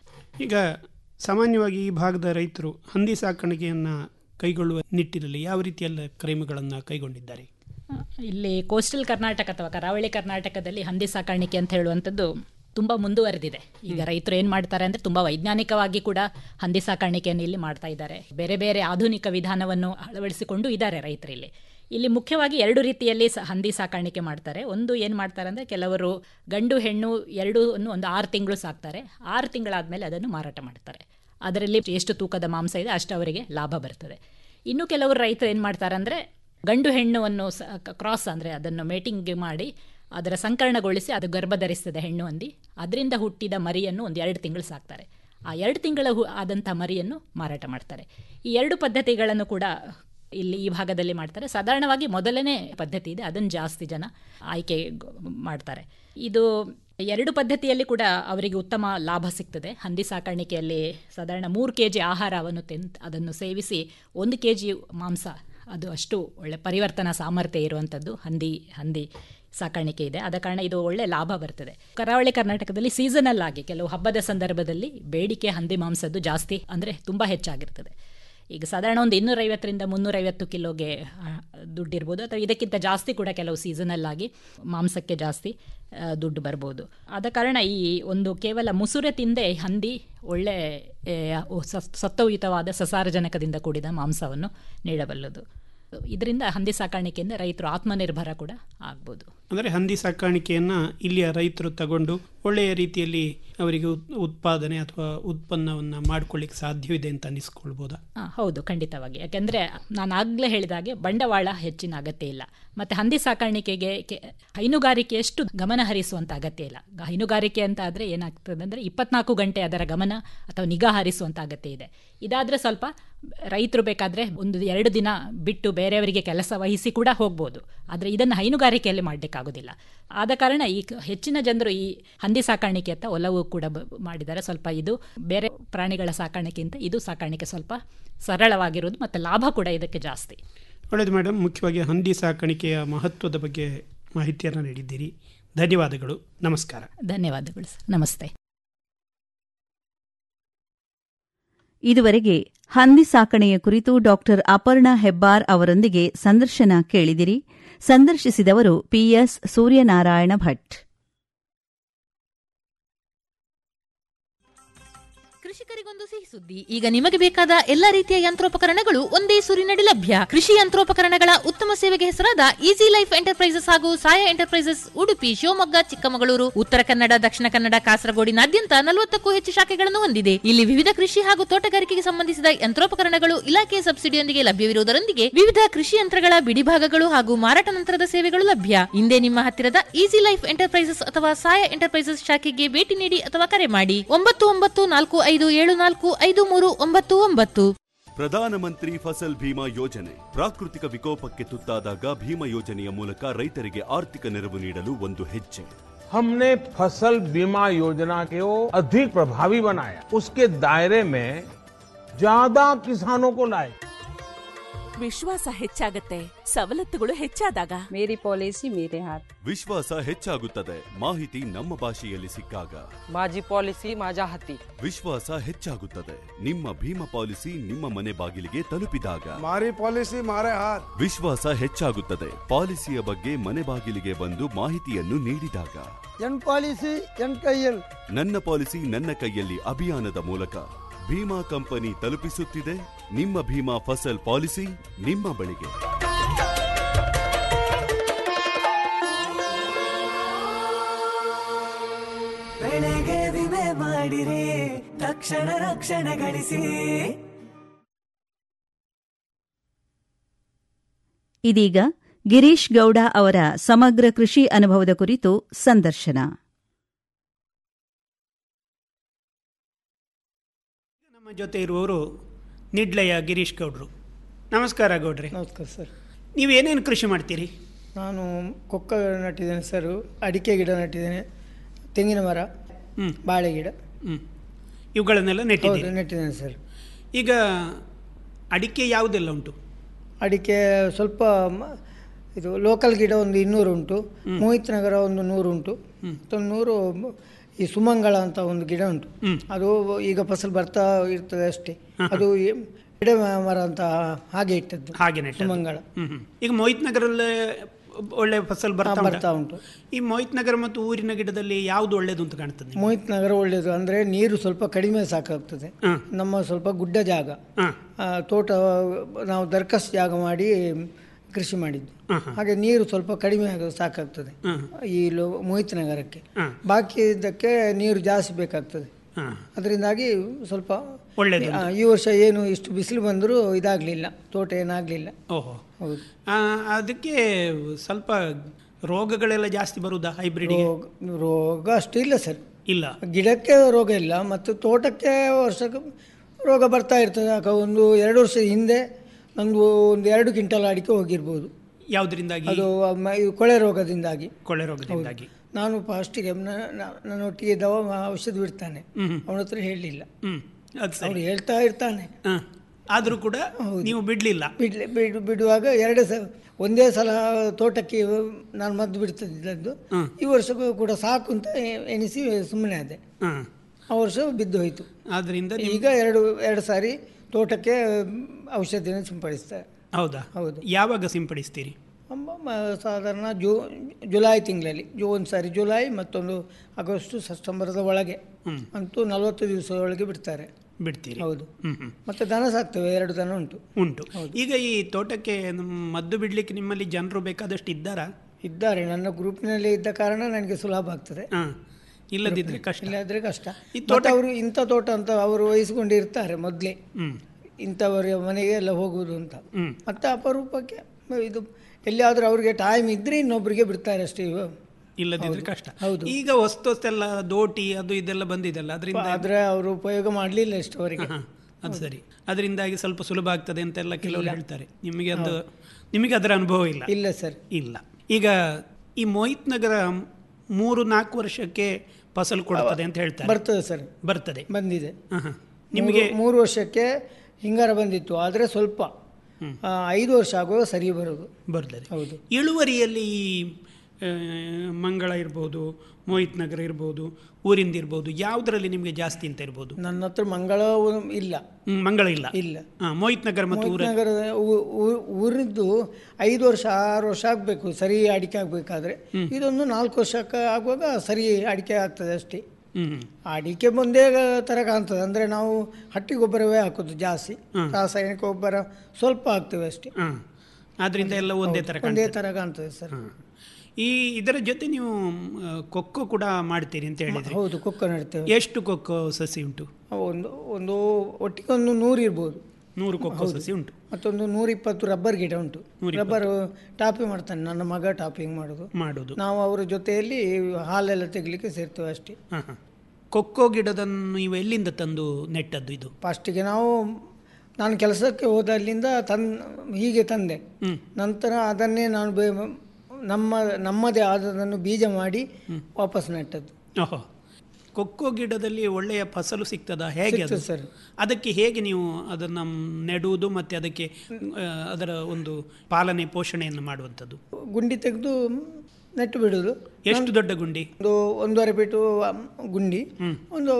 ಈಗ ಸಾಮಾನ್ಯವಾಗಿ ಈ ಭಾಗದ ರೈತರು ಹಂದಿ ಸಾಕಾಣಿಕೆಯನ್ನು ಕೈಗೊಳ್ಳುವ ನಿಟ್ಟಿನಲ್ಲಿ ಯಾವ ರೀತಿಯಲ್ಲ ಕ್ರಮಗಳನ್ನು ಕೈಗೊಂಡಿದ್ದಾರೆ ಇಲ್ಲಿ ಕೋಸ್ಟಲ್ ಕರ್ನಾಟಕ ಅಥವಾ ಕರಾವಳಿ ಕರ್ನಾಟಕದಲ್ಲಿ ಹಂದಿ ಸಾಕಾಣಿಕೆ ಅಂತ ಹೇಳುವಂಥದ್ದು ತುಂಬ ಮುಂದುವರೆದಿದೆ ಈಗ ರೈತರು ಏನು ಮಾಡ್ತಾರೆ ಅಂದರೆ ತುಂಬ ವೈಜ್ಞಾನಿಕವಾಗಿ ಕೂಡ ಹಂದಿ ಸಾಕಾಣಿಕೆಯನ್ನು ಇಲ್ಲಿ ಮಾಡ್ತಾ ಇದ್ದಾರೆ ಬೇರೆ ಬೇರೆ ಆಧುನಿಕ ವಿಧಾನವನ್ನು ಅಳವಡಿಸಿಕೊಂಡು ಇದ್ದಾರೆ ರೈತರಲ್ಲಿ ಇಲ್ಲಿ ಮುಖ್ಯವಾಗಿ ಎರಡು ರೀತಿಯಲ್ಲಿ ಸ ಹಂದಿ ಸಾಕಾಣಿಕೆ ಮಾಡ್ತಾರೆ ಒಂದು ಏನು ಮಾಡ್ತಾರೆ ಅಂದರೆ ಕೆಲವರು ಗಂಡು ಹೆಣ್ಣು ಎರಡೂ ಒಂದು ಆರು ತಿಂಗಳು ಸಾಕ್ತಾರೆ ಆರು ತಿಂಗಳಾದಮೇಲೆ ಅದನ್ನು ಮಾರಾಟ ಮಾಡ್ತಾರೆ ಅದರಲ್ಲಿ ಎಷ್ಟು ತೂಕದ ಮಾಂಸ ಇದೆ ಅಷ್ಟು ಅವರಿಗೆ ಲಾಭ ಬರ್ತದೆ ಇನ್ನು ಕೆಲವರು ರೈತರು ಏನು ಮಾಡ್ತಾರೆ ಅಂದರೆ ಗಂಡು ಹೆಣ್ಣುವನ್ನು ಸ ಕ್ರಾಸ್ ಅಂದರೆ ಅದನ್ನು ಮೇಟಿಂಗ್ ಮಾಡಿ ಅದರ ಸಂಕರಣಗೊಳಿಸಿ ಅದು ಗರ್ಭ ಧರಿಸ್ತದೆ ಹೆಣ್ಣು ಹಂದಿ ಅದರಿಂದ ಹುಟ್ಟಿದ ಮರಿಯನ್ನು ಒಂದು ಎರಡು ತಿಂಗಳು ಸಾಕ್ತಾರೆ ಆ ಎರಡು ತಿಂಗಳ ಹು ಆದಂಥ ಮರಿಯನ್ನು ಮಾರಾಟ ಮಾಡ್ತಾರೆ ಈ ಎರಡು ಪದ್ಧತಿಗಳನ್ನು ಕೂಡ ಇಲ್ಲಿ ಈ ಭಾಗದಲ್ಲಿ ಮಾಡ್ತಾರೆ ಸಾಧಾರಣವಾಗಿ ಮೊದಲನೇ ಪದ್ಧತಿ ಇದೆ ಅದನ್ನು ಜಾಸ್ತಿ ಜನ ಆಯ್ಕೆ ಗ- ಮಾಡ್ತಾರೆ ಇದು ಎರಡು ಪದ್ಧತಿಯಲ್ಲಿ ಕೂಡ ಅವರಿಗೆ ಉತ್ತಮ ಲಾಭ ಸಿಗ್ತದೆ ಹಂದಿ ಸಾಕಾಣಿಕೆಯಲ್ಲಿ ಸಾಧಾರಣ ಮೂರು ಕೆ ಜಿ ಆಹಾರವನ್ನು ತಿನ್ ಅದನ್ನು ಸೇವಿಸಿ ಒಂದು ಕೆ ಜಿ ಮಾಂಸ ಅದು ಅಷ್ಟು ಒಳ್ಳೆ ಪರಿವರ್ತನಾ ಸಾಮರ್ಥ್ಯ ಇರುವಂಥದ್ದು ಹಂದಿ ಹಂದಿ ಸಾಕಾಣಿಕೆ ಇದೆ ಆದ ಕಾರಣ ಇದು ಒಳ್ಳೆ ಲಾಭ ಬರ್ತದೆ ಕರಾವಳಿ ಕರ್ನಾಟಕದಲ್ಲಿ ಸೀಸನಲ್ ಆಗಿ ಕೆಲವು ಹಬ್ಬದ ಸಂದರ್ಭದಲ್ಲಿ ಬೇಡಿಕೆ ಹಂದಿ ಮಾಂಸದ್ದು ಜಾಸ್ತಿ ಅಂದರೆ ತುಂಬ ಹೆಚ್ಚಾಗಿರ್ತದೆ ಈಗ ಸಾಧಾರಣ ಒಂದು ಇನ್ನೂರೈವತ್ತರಿಂದ ಮುನ್ನೂರೈವತ್ತು ಕಿಲೋಗೆ ಆ, ದುಡ್ಡಿರ್ಬೋದು ಅಥವಾ ಇದಕ್ಕಿಂತ ಜಾಸ್ತಿ ಕೂಡ ಕೆಲವು ಸೀಸನಲ್ ಆಗಿ ಮಾಂಸಕ್ಕೆ ಜಾಸ್ತಿ ಆ, ದುಡ್ಡು ಬರ್ಬೋದು ಆದ ಕಾರಣ ಈ ಒಂದು ಕೇವಲ ಮುಸುರೆ ತಿಂದೇ ಹಂದಿ ಒಳ್ಳೆ ಏ, ಸ- ಸತ್ವಯುತವಾದ ಸಸಾರಜನಕದಿಂದ ಕೂಡಿದ ಮಾಂಸವನ್ನು ನೀಡಬಲ್ಲದು ಇದರಿಂದ ಹಂದಿ ಸಾಕಾಣಿಕೆಯಿಂದ ರೈತರು ಆತ್ಮನಿರ್ಭರ ಕೂಡ ಆಗ್ಬೋದು ಅಂದರೆ ಹಂದಿ ಸಾಕಾಣಿಕೆಯನ್ನು ಇಲ್ಲಿಯ ರೈತರು ತಗೊಂಡು ಒಳ್ಳೆಯ ರೀತಿಯಲ್ಲಿ ಅವರಿಗೆ ಉತ್- ಉತ್ಪಾದನೆ ಅಥವಾ ಉತ್ಪನ್ನವನ್ನು ಮಾಡ್ಕೊಳ್ಳಿಕ್ಕೆ ಸಾಧ್ಯವಿದೆ ಅಂತ ಅನ್ನಿಸ್ಕೊಳ್ಬೋದಾ ಆ, ಹೌದು ಖಂಡಿತವಾಗಿ ಯಾಕೆಂದರೆ ನಾನು ಆಗಲೇ ಹೇಳಿದ ಹಾಗೆ ಬಂಡವಾಳ ಹೆಚ್ಚಿನ ಅಗತ್ಯ ಇಲ್ಲ ಮತ್ತು ಹಂದಿ ಸಾಕಾಣಿಕೆಗೆ ಕೆ- ಹೈನುಗಾರಿಕೆ ಎಷ್ಟು ಗಮನ ಹರಿಸುವಂಥ ಅಗತ್ಯ ಇಲ್ಲ ಗ- ಹೈನುಗಾರಿಕೆ ಅಂತ ಆದರೆ ಏನಾಗ್ತದೆ ಅಂದರೆ ಇಪ್ಪತ್ನಾಲ್ಕು ಗಂಟೆ ಅದರ ಗಮನ ಅಥವಾ ನಿಗಾ ಹರಿಸುವಂಥ ಅಗತ್ಯ ಇದೆ ಇದಾದರೆ ಸ್ವಲ್ಪ ರೈತರು ಬೇಕಾದರೆ ಒಂದು ಎರಡು ದಿನ ಬಿಟ್ಟು ಬೇರೆಯವರಿಗೆ ಕೆಲಸ ವಹಿಸಿ ಕೂಡ ಹೋಗ್ಬೋದು ಆದರೆ ಇದನ್ನು ಹೈನುಗಾರಿಕೆಯಲ್ಲಿ ಮಾಡಲಿಕ್ಕಾಗೋದಿಲ್ಲ ಆದ ಕಾರಣ ಈ ಕ- ಹೆಚ್ಚಿನ ಜನರು ಈ ಹಂದಿ ಸಾಕಾಣಿಕೆಯತ್ತ ಒಲವು ಕೂಡ ಬ- ಮಾಡಿದ್ದಾರೆ ಸ್ವಲ್ಪ ಇದು ಬೇರೆ ಪ್ರಾಣಿಗಳ ಸಾಕಾಣಿಕೆಗಿಂತ ಇದು ಸಾಕಾಣಿಕೆ ಸ್ವಲ್ಪ ಸರಳವಾಗಿರೋದು ಮತ್ತು ಲಾಭ ಕೂಡ ಇದಕ್ಕೆ ಜಾಸ್ತಿ ಒಳ್ಳೆಯದು ಮೇಡಮ್ ಮುಖ್ಯವಾಗಿ ಹಂದಿ ಸಾಕಾಣಿಕೆಯ ಮಹತ್ವದ ಬಗ್ಗೆ ಮಾಹಿತಿಯನ್ನು ನೀಡಿದ್ದೀರಿ ಧನ್ಯವಾದಗಳು ನಮಸ್ಕಾರ ಧನ್ಯವಾದಗಳು ಸರ್ ನಮಸ್ತೆ ಇದುವರೆಗೆ ಹಂದಿ ಸಾಕಣೆಯ ಕುರಿತು ಡಾಕ್ಟರ್ ಅಪರ್ಣಾ ಹೆಬ್ಬಾರ್ ಅವರೊಂದಿಗೆ ಸಂದರ್ಶನ ಕೇಳಿದಿರಿ ಸಂದರ್ಶಿಸಿದವರು ಪಿಎಸ್ ಸೂರ್ಯನಾರಾಯಣ ಭಟ್ ಕೃಷಿಕರಿಗೊಂದು ಸಿಹಿ ಸುದ್ದಿ ಈಗ ನಿಮಗೆ ಬೇಕಾದ ಎಲ್ಲಾ ರೀತಿಯ ಯಂತ್ರೋಪಕರಣಗಳು ಒಂದೇ ಸೂರಿನಡಿ ಲಭ್ಯ ಕೃಷಿ ಯಂತ್ರೋಪಕರಣಗಳ ಉತ್ತಮ ಸೇವೆಗೆ ಹೆಸರಾದ ಈಸಿ ಲೈಫ್ ಎಂಟರ್ಪ್ರೈಸಸ್ ಹಾಗೂ ಸಾಯ ಎಂಟರ್ಪ್ರೈಸಸ್ ಉಡುಪಿ ಶಿವಮೊಗ್ಗ ಚಿಕ್ಕಮಗಳೂರು ಉತ್ತರ ಕನ್ನಡ ದಕ್ಷಿಣ ಕನ್ನಡ ಕಾಸರಗೋಡಿನಾದ್ಯಂತ ನಲವತ್ತಕ್ಕೂ ಹೆಚ್ಚು ಶಾಖೆಗಳನ್ನು ಹೊಂದಿದೆ ಇಲ್ಲಿ ವಿವಿಧ ಕೃಷಿ ಹಾಗೂ ತೋಟಗಾರಿಕೆಗೆ ಸಂಬಂಧಿಸಿದ ಯಂತ್ರೋಪಕರಣಗಳು ಇಲಾಖೆಯ ಸಬ್ಸಿಡಿಯೊಂದಿಗೆ ಲಭ್ಯವಿರುವುದರೊಂದಿಗೆ ವಿವಿಧ ಕೃಷಿ ಯಂತ್ರಗಳ ಬಿಡಿಭಾಗಗಳು ಹಾಗೂ ಮಾರಾಟ ನಂತರದ ಸೇವೆಗಳು ಲಭ್ಯ ಹಿಂದೆ ನಿಮ್ಮ ಹತ್ತಿರದ ಈಸಿ ಲೈಫ್ ಎಂಟರ್ಪ್ರೈಸಸ್ ಅಥವಾ ಸಾಯ ಎಂಟರ್ಪ್ರೈಸಸ್ ಶಾಖೆಗೆ ಭೇಟಿ ನೀಡಿ ಅಥವಾ ಕರೆ ಮಾಡಿ ಒಂಬತ್ತು ಒಂಬತ್ತು ನಾಲ್ಕು ಐದು ಏಳು ನಾಲ್ಕು ಐದು ಮೂರು ಒಂಬತ್ತು ಒಂಬತ್ತು ಪ್ರಧಾನಮಂತ್ರಿ ಫಸಲ್ ಭೀಮಾ ಯೋಜನೆ ಪ್ರಾಕೃತಿಕ ವಿಕೋಪಕ್ಕೆ ತುತ್ತಾದಾಗ ಭೀಮಾ ಯೋಜನೆಯ ಮೂಲಕ ರೈತರಿಗೆ ಆರ್ಥಿಕ ನೆರವು ನೀಡಲು ಒಂದು ಹೆಜ್ಜೆ हमने फसल बीमा योजना को अधिक प्रभावी बनाया उसके दायरे में ज्यादा किसानों को लाए ವಿಶ್ವಾಸ ಹೆಚ್ಚಾಗತ್ತೆ ಸವಲತ್ತುಗಳು ಹೆಚ್ಚಾದಾಗ ಮೇರಿ ಪಾಲಿಸಿ ಮೇರೆ ಹಾತ್ ವಿಶ್ವಾಸ ಹೆಚ್ಚಾಗುತ್ತದೆ ಮಾಹಿತಿ ನಮ್ಮ ಭಾಷೆಯಲ್ಲಿ ಸಿಕ್ಕಾಗ माझी पॉलिसी माझ्या हाती ವಿಶ್ವಾಸ ಹೆಚ್ಚಾಗುತ್ತದೆ ನಿಮ್ಮ ಭೀಮಾ ಪಾಲಿಸಿ ನಿಮ್ಮ ಮನೆ ಬಾಗಿಲಿಗೆ ತಲುಪಿದಾಗ મારી પોલિસી મારે હાથ ವಿಶ್ವಾಸ ಹೆಚ್ಚಾಗುತ್ತದೆ ಪಾಲಿಸಿಯ ಬಗ್ಗೆ ಮನೆ ಬಾಗಿಲಿಗೆ ಬಂದು ಮಾಹಿತಿಯನ್ನು ನೀಡಿದಾಗ ಎನ್ ಪಾಲಿಸಿ ಎನ್ ಕೈಯಲ್ ನನ್ನ ಪಾಲಿಸಿ ನನ್ನ ಕೈಯಲ್ಲಿ ಅಭಿಯಾನದ ಮೂಲಕ ಭೀಮಾ ಕಂಪನಿ ತಲುಪಿಸುತ್ತಿದೆ ನಿಮ್ಮ ಭೀಮಾ ಫಸಲ್ ಪಾಲಿಸಿ ನಿಮ್ಮ ಬಳಿಗೆ ಬೆಳೆಗೆ ವಿಮೆ ಮಾಡಿರಿ ತಕ್ಷಣ ರಕ್ಷಣೆ ಗಳಿಸಿ ಇದೀಗ ಗಿರೀಶ್ ಗೌಡ ಅವರ ಸಮಗ್ರ ಕೃಷಿ ಅನುಭವದ ಕುರಿತು ಸಂದರ್ಶನ ನಮ್ಮ ಜೊತೆ ಇರುವವರು ನಿಡ್ಲೆಯ ಗಿರೀಶ್ ಗೌಡ್ರು ನಮಸ್ಕಾರ ಗೌಡ್ರೆ ನಮಸ್ಕಾರ ಸರ್ ನೀವೇನೇನು ಕೃಷಿ ಮಾಡ್ತೀರಿ ನಾನು ಕೊಕ್ಕ ನಟ್ಟಿದ್ದೇನೆ ಸರ್ ಅಡಿಕೆ ಗಿಡ ನಟ್ಟಿದ್ದೇನೆ ತೆಂಗಿನ ಮರ ಬಾಳೆ ಗಿಡ ಹ್ಮ್. ಇವುಗಳನ್ನೆಲ್ಲ ನೆಟ್ಟಿದ್ದೀರಿ ಹೌದು, ನೆಟ್ಟಿದ್ದೇನೆ ಸರ್ ಈಗ ಅಡಿಕೆ ಯಾವುದೆಲ್ಲ ಉಂಟು ಅಡಿಕೆ ಸ್ವಲ್ಪ ಮ- ಇದು ಲೋಕಲ್ ಗಿಡ ಒಂದು ಇನ್ನೂರು ಉಂಟು ಮೋಹಿತ್ ನಗರ ಒಂದು ನೂರು ಉಂಟು ಮತ್ತೊಂದು ನೂರು ಮ- ಈ ಸುಮಂಗಳ ಅಂತ ಒಂದು ಗಿಡ ಉಂಟು ಅದು ಈಗ ಫಸಲು ಬರ್ತಾ ಇರ್ತದೆ ಅಷ್ಟೇ ಅದು ಈ ಗಿಡ ಮರ ಅಂತ ಹಾಗೆ ಇಟ್ಟದ್ದು ಹಾಗೆ ನೆಟ್ಟದ್ದು. ಸುಮಂಗಳ ಹ್ಮ್ ಹ್ಮ್. ಈಗ ಮೋಹಿತ್ ನಗರಲ್ಲಿ ಒಳ್ಳೆ ಫಸಲ್ ಬರ್ತಾ ಹಾ, ಬರ್ತಾ ಉಂಟಾ? ಈ ಮೋಹಿತ್ ನಗರ ಮತ್ತು ಊರಿನ ಗಿಡದಲ್ಲಿ ಯಾವುದು ಒಳ್ಳೇದು ಅಂತ ಕಾಣ್ತದೆ ನಿಮ್ಗೆ? ಮೋಹಿತ್ ನಗರ ಒಳ್ಳೆಯದು ಅಂದರೆ ನೀರು ಸ್ವಲ್ಪ ಕಡಿಮೆ ಸಾಕಾಗ್ತದೆ ನಮ್ಮ ಸ್ವಲ್ಪ ಗುಡ್ಡ ಜಾಗ ಆ, ತೋಟ ನಾವು ದರ್ಕಸ್ ಜಾಗ ಮಾಡಿ ಕೃಷಿ ಮಾಡಿದ್ದು ಹಾಗೆ ನೀರು ಸ್ವಲ್ಪ ಕಡಿಮೆ ಆಗ ಸಾಕಾಗ್ತದೆ ಈ ಲೋ ಮೋಹಿತ್ ನಗರಕ್ಕೆ ಬಾಕಿ ಇದಕ್ಕೆ ನೀರು ಜಾಸ್ತಿ ಬೇಕಾಗ್ತದೆ ಅದರಿಂದಾಗಿ ಸ್ವಲ್ಪ ಒಳ್ಳೆದು ಆ, ಈ ವರ್ಷ ಏನು ಇಷ್ಟು ಬಿಸಿಲು ಬಂದರೂ ಇದಾಗಲಿಲ್ಲ ತೋಟ ಏನಾಗಲಿಲ್ಲ ಓಹೋ ಹೌದು ಆ, ಅದಕ್ಕೆ ಸ್ವಲ್ಪ ರೋಗಗಳೆಲ್ಲ ಜಾಸ್ತಿ ಬರುದಾ ಹೈಬ್ರಿಡ್ ರೋಗ ರೋಗ ಅಷ್ಟು ಇಲ್ಲ ಸರ್ ಇಲ್ಲ ಗಿಡಕ್ಕೆ ರೋಗ ಇಲ್ಲ ಮತ್ತು ತೋಟಕ್ಕೆ ವರ್ಷಕ್ಕೆ ರೋಗ ಬರ್ತಾ ಇರ್ತದೆ ಆಗ ಒಂದು ಎರಡು ವರ್ಷ ಹಿಂದೆ ನಂದು ಒಂದು ಎರಡು ಕ್ವಿಂಟಲ್ ಅಡಿಕೆ ಹೋಗಿರ್ಬೋದು ಯಾವುದರಿಂದಾಗಿ ಅದು ಮ- ಈ ಕೊಳೆ ರೋಗದಿಂದಾಗಿ ಕೊಳೆ ರೋಗದಿಂದಾಗಿ ನಾನು ಫಸ್ಟಿಗೆ ನನ್ನೊಟ್ಟಿಗೆ ದವ ಔಷಧ ಬಿಡ್ತಾನೆ ಹ್ಮ್. ಅವನ ಹತ್ರ ಹೇಳಲಿಲ್ಲ ಹ್ಮ್ ಅದು ಸರಿ ಅವ್ರು ಹೇಳ್ತಾ ಇರ್ತಾನೆ ಆದರೂ ಕೂಡ ನೀವು ಬಿಡ್ಲಿಲ್ಲ ಬಿಡ್ಲಿ ಬಿಡು ಬಿಡುವಾಗ ಎರಡೇ ಸಲ ಒಂದೇ ಸಲ ತೋಟಕ್ಕೆ ನಾನು ಮದ್ದು ಬಿಡ್ತಿದ್ದದ್ದು ಈ ವರ್ಷಕ್ಕೂ ಕೂಡ ಸಾಕು ಅಂತ ಎ- ಎಣಿಸಿ ಸುಮ್ಮನೆ ಆದೆ ಹ್ಮ್. ಆ ವರ್ಷ ಬಿದ್ದು ಹೋಯಿತು ಆದ್ರಿಂದ ಈಗ ಎರಡು ಎರಡು ಸಾರಿ ತೋಟಕ್ಕೆ ಔಷಧಿನ ಸಿಂಪಡಿಸ್ತಾರೆ ಹೌದಾ ಹೌದು ಯಾವಾಗ ಸಿಂಪಡಿಸ್ತೀರಿ ಅಮ್ಮ- ಮ- ಸಾಧಾರಣ ಜೂ ಜುಲೈ ತಿಂಗಳಲ್ಲಿ ಜೂ ಒಂದು ಸಾರಿ ಜುಲೈ ಮತ್ತೊಂದು ಆಗಸ್ಟ್ ಸೆಪ್ಟೆಂಬರದ ಒಳಗೆ ಅಂತೂ ನಲವತ್ತು ದಿವಸದ ಒಳಗೆ ಬಿಡ್ತಾರೆ ಬಿಡ್ತೀರಿ ಹೌದು ಹ್ಮ್ ಹ್ಮ್ ಮತ್ತೆ ದನ ಸಾಕ್ತೇವೆ ಎರಡು ದನ ಉಂಟು ಉಂಟು ಈಗ ಈ ತೋಟಕ್ಕೆ ನಮ್ಮ ಮದ್ದು ಬಿಡ್ಲಿಕ್ಕೆ ನಿಮ್ಮಲ್ಲಿ ಜನರು ಬೇಕಾದಷ್ಟು ಇದ್ದಾರಾ ಇದ್ದಾರೆ ನನ್ನ ಗ್ರೂಪ್ನಲ್ಲಿ ಇದ್ದ ಕಾರಣ ನನಗೆ ಸುಲಭ ಆಗ್ತದೆ ಹಾ. ಇಲ್ಲದಿದ್ರೆ ಕಷ್ಟ ಇಲ್ಲದ್ರೆ ಕಷ್ಟ ಈ ತೋಟ ಅವರು ಇಂಥ ತೋಟ ಅಂತ ಅವರು ವಹಿಸಿಕೊಂಡಿರ್ತಾರೆ ಮೊದಲೇ ಹ್ಮ್ ಇಂಥವರ ಮನೆಗೆ ಎಲ್ಲ ಹೋಗುವುದು ಅಂತ ಹ್ಮ್. ಮತ್ತೆ ಅಪರೂಪಕ್ಕೆ ಇದು ಎಲ್ಲಿಯಾದರೂ ಅವ್ರಿಗೆ ಟೈಮ್ ಇದ್ರೆ ಇನ್ನೊಬ್ಬರಿಗೆ ಬಿಡ್ತಾರೆ ಅಷ್ಟೇ ಇವು. ಇಲ್ಲದಿದ್ರೆ ಹೌದು. ಕಷ್ಟ ಹೌದು ಈಗ ವಸ್ತು ವಸ್ತೆಲ್ಲ ದೋಟಿ ಅದು ಇದೆಲ್ಲ ಬಂದಿದೆಲ್ಲ ಅದರಿಂದ ಆದ್ರೆ ಅವರು ಉಪಯೋಗ ಮಾಡಲಿಲ್ಲ ಇಷ್ಟವರೆಗೆ ಅದು ಸರಿ ಅದರಿಂದಾಗಿ ಸ್ವಲ್ಪ ಸುಲಭ ಆಗ್ತದೆ ಅಂತೆಲ್ಲ ಕೆಲವರು ಹೇಳ್ತಾರೆ ನಿಮಗೆ ಅದು ನಿಮಗೆ ಅದರ ಅನುಭವ ಇಲ್ಲ ಇಲ್ಲ ಸರ್ ಇಲ್ಲ ಈಗ ಈ ಮೋಹಿತ್ ನಗರ ಮೂರು ನಾಲ್ಕು ವರ್ಷಕ್ಕೆ ಫಸಲು ಕೊಡುತ್ತದೆ ಅಂತ ಹೇಳ್ತಾರೆ ಬರ್ತದೆ ಸರ್ ಬರ್ತದೆ ಬಂದಿದೆ ಆಹಾ. ನಿಮಗೆ ನಿಮಗೆ ಮೂರು ವರ್ಷಕ್ಕೆ ಹಿಂಗಾರ ಬಂದಿತ್ತು ಆದರೆ ಸ್ವಲ್ಪ ಆ, ಐದು ವರ್ಷ ಆಗುವಾಗ ಸರಿ ಬರೋದು ಬರ್ತದೆ ಹೌದು ಇಳುವರಿಯಲ್ಲಿ ಈ ಆ, ಮಂಗಳ ಇರ್ಬೋದು ಮೋಹಿತ್ ನಗರ ಇರ್ಬೋದು ಊರಿಂದ ಇರ್ಬೋದು ಯಾವುದರಲ್ಲಿ ನಿಮಗೆ ಜಾಸ್ತಿ ಅಂತ ಇರ್ಬೋದು ನನ್ನ ಹತ್ರ ಮಂಗಳ ಊ- ಇಲ್ಲ ಹ್ಮ್, ಮಂಗಳ ಇಲ್ಲ ಇಲ್ಲ ಹಾ, ಮೋಹಿತ್ ನಗರ ಮತ್ತು ಊರ ನಗರದ ಊರಿದ್ದು ಐದು ವರ್ಷ ಆರು ವರ್ಷ ಆಗಬೇಕು ಸರಿ ಅಡಿಕೆ ಆಗಬೇಕಾದ್ರೆ ಇದೊಂದು ನಾಲ್ಕು ವರ್ಷಕ್ಕೆ ಆಗುವಾಗ ಸರಿ ಅಡಿಕೆ ಆಗ್ತದೆ ಅಷ್ಟೇ ಹ್ಮ್ ಅಡಿಕೆ ಒಂದೇ ಥರ ಕಾಣ್ತದೆ ಅಂದರೆ ನಾವು ಹಟ್ಟಿ ಗೊಬ್ಬರವೇ ಹಾಕೋದು ಜಾಸ್ತಿ ರಾಸಾಯನಿಕ ಗೊಬ್ಬರ ಸ್ವಲ್ಪ ಹಾಕ್ತೇವೆ ಅಷ್ಟೇ ಹಾ. ಆದ್ರಿಂದ ಎಲ್ಲ ಒಂದೇ ತರ ಒಂದೇ ಕಾಣ್ತದೆ. ಥರ ಕಾಣ್ತದೆ ಸರ್ ಈ ಇದರ ಜೊತೆ ನೀವು ಆ, ಕೊಕ್ಕೋ ಕೂಡ ಮಾಡ್ತೀರಿ ಅಂತ ಹೇಳಿದ್ರಿ ಹೌದು ಕೊಕ್ಕೋ ನೆಡ್ತೇವೆ ಎಷ್ಟು ಕೊಕ್ಕೋ ಸಸಿ ಉಂಟು ಒಂದು ಒಂದು ಒಟ್ಟಿಗೆ ಒಂದು ನೂರು ಇರ್ಬೋದು ನೂರು ಕೊಕ್ಕೋ ಹೌದು. ಸಸಿ ಉಂಟು ಮತ್ತೊಂದು ನೂರಿಪ್ಪತ್ತು ರಬ್ಬರ್ ಗಿಡ ಉಂಟು ರಬ್ಬರ್ ಟಾಪಿಂಗ್ ಮಾಡ್ತಾನೆ ನನ್ನ ಮಗ ಟಾಪಿಂಗ್ ಮಾಡೋದು ಮಾಡೋದು ನಾವು ಅವರ ಜೊತೆಯಲ್ಲಿ ಹಾಲೆಲ್ಲ ತೆಗಿಲಿಕ್ಕೆ ಸೇರ್ತೇವೆ ಅಷ್ಟೇ ಹಾ, ಹಾ. ಕೊಕ್ಕೋ ಗಿಡದನ್ನು ನೀವು ಎಲ್ಲಿಂದ ತಂದು ನೆಟ್ಟದ್ದು ಇದು ಫಸ್ಟಿಗೆ ನಾವು ನಾನು ಕೆಲಸಕ್ಕೆ ಹೋದಲ್ಲಿಂದ ತನ್ ಹೀಗೆ ತಂದೆ ನಂತರ ಅದನ್ನೇ ನಾನು ಬೇ ನಮ್ಮ ನಮ್ಮದೇ ಆದದನ್ನು ಬೀಜ ಮಾಡಿ ವಾಪಸ್ ನೆಟ್ಟದ್ದು ಓಹೋ ಕೊಕ್ಕೋ ಗಿಡದಲ್ಲಿ ಒಳ್ಳೆಯ ಫಸಲು ಸಿಗ್ತದಾ ಹೇಗೆ ಅದು ಸಿಗ್ತದೆ ಸರ್. ಅದಕ್ಕೆ ಹೇಗೆ ನೀವು ಅದನ್ನು ನೆಡುವುದು ಮತ್ತೆ ಅದಕ್ಕೆ ಆ, ಅದರ ಒಂದು ಪಾಲನೆ ಪೋಷಣೆಯನ್ನು ಮಾಡುವಂಥದ್ದು ಗುಂಡಿ ತೆಗೆದು ನೆಟ್ಟು ಬಿಡೋದು ಎಷ್ಟು ದೊಡ್ಡ ಗುಂಡಿ ಒಂದು ಒಂದೂವರೆ ಬಿಟ್ಟು ಗುಂಡಿ ಒಂದು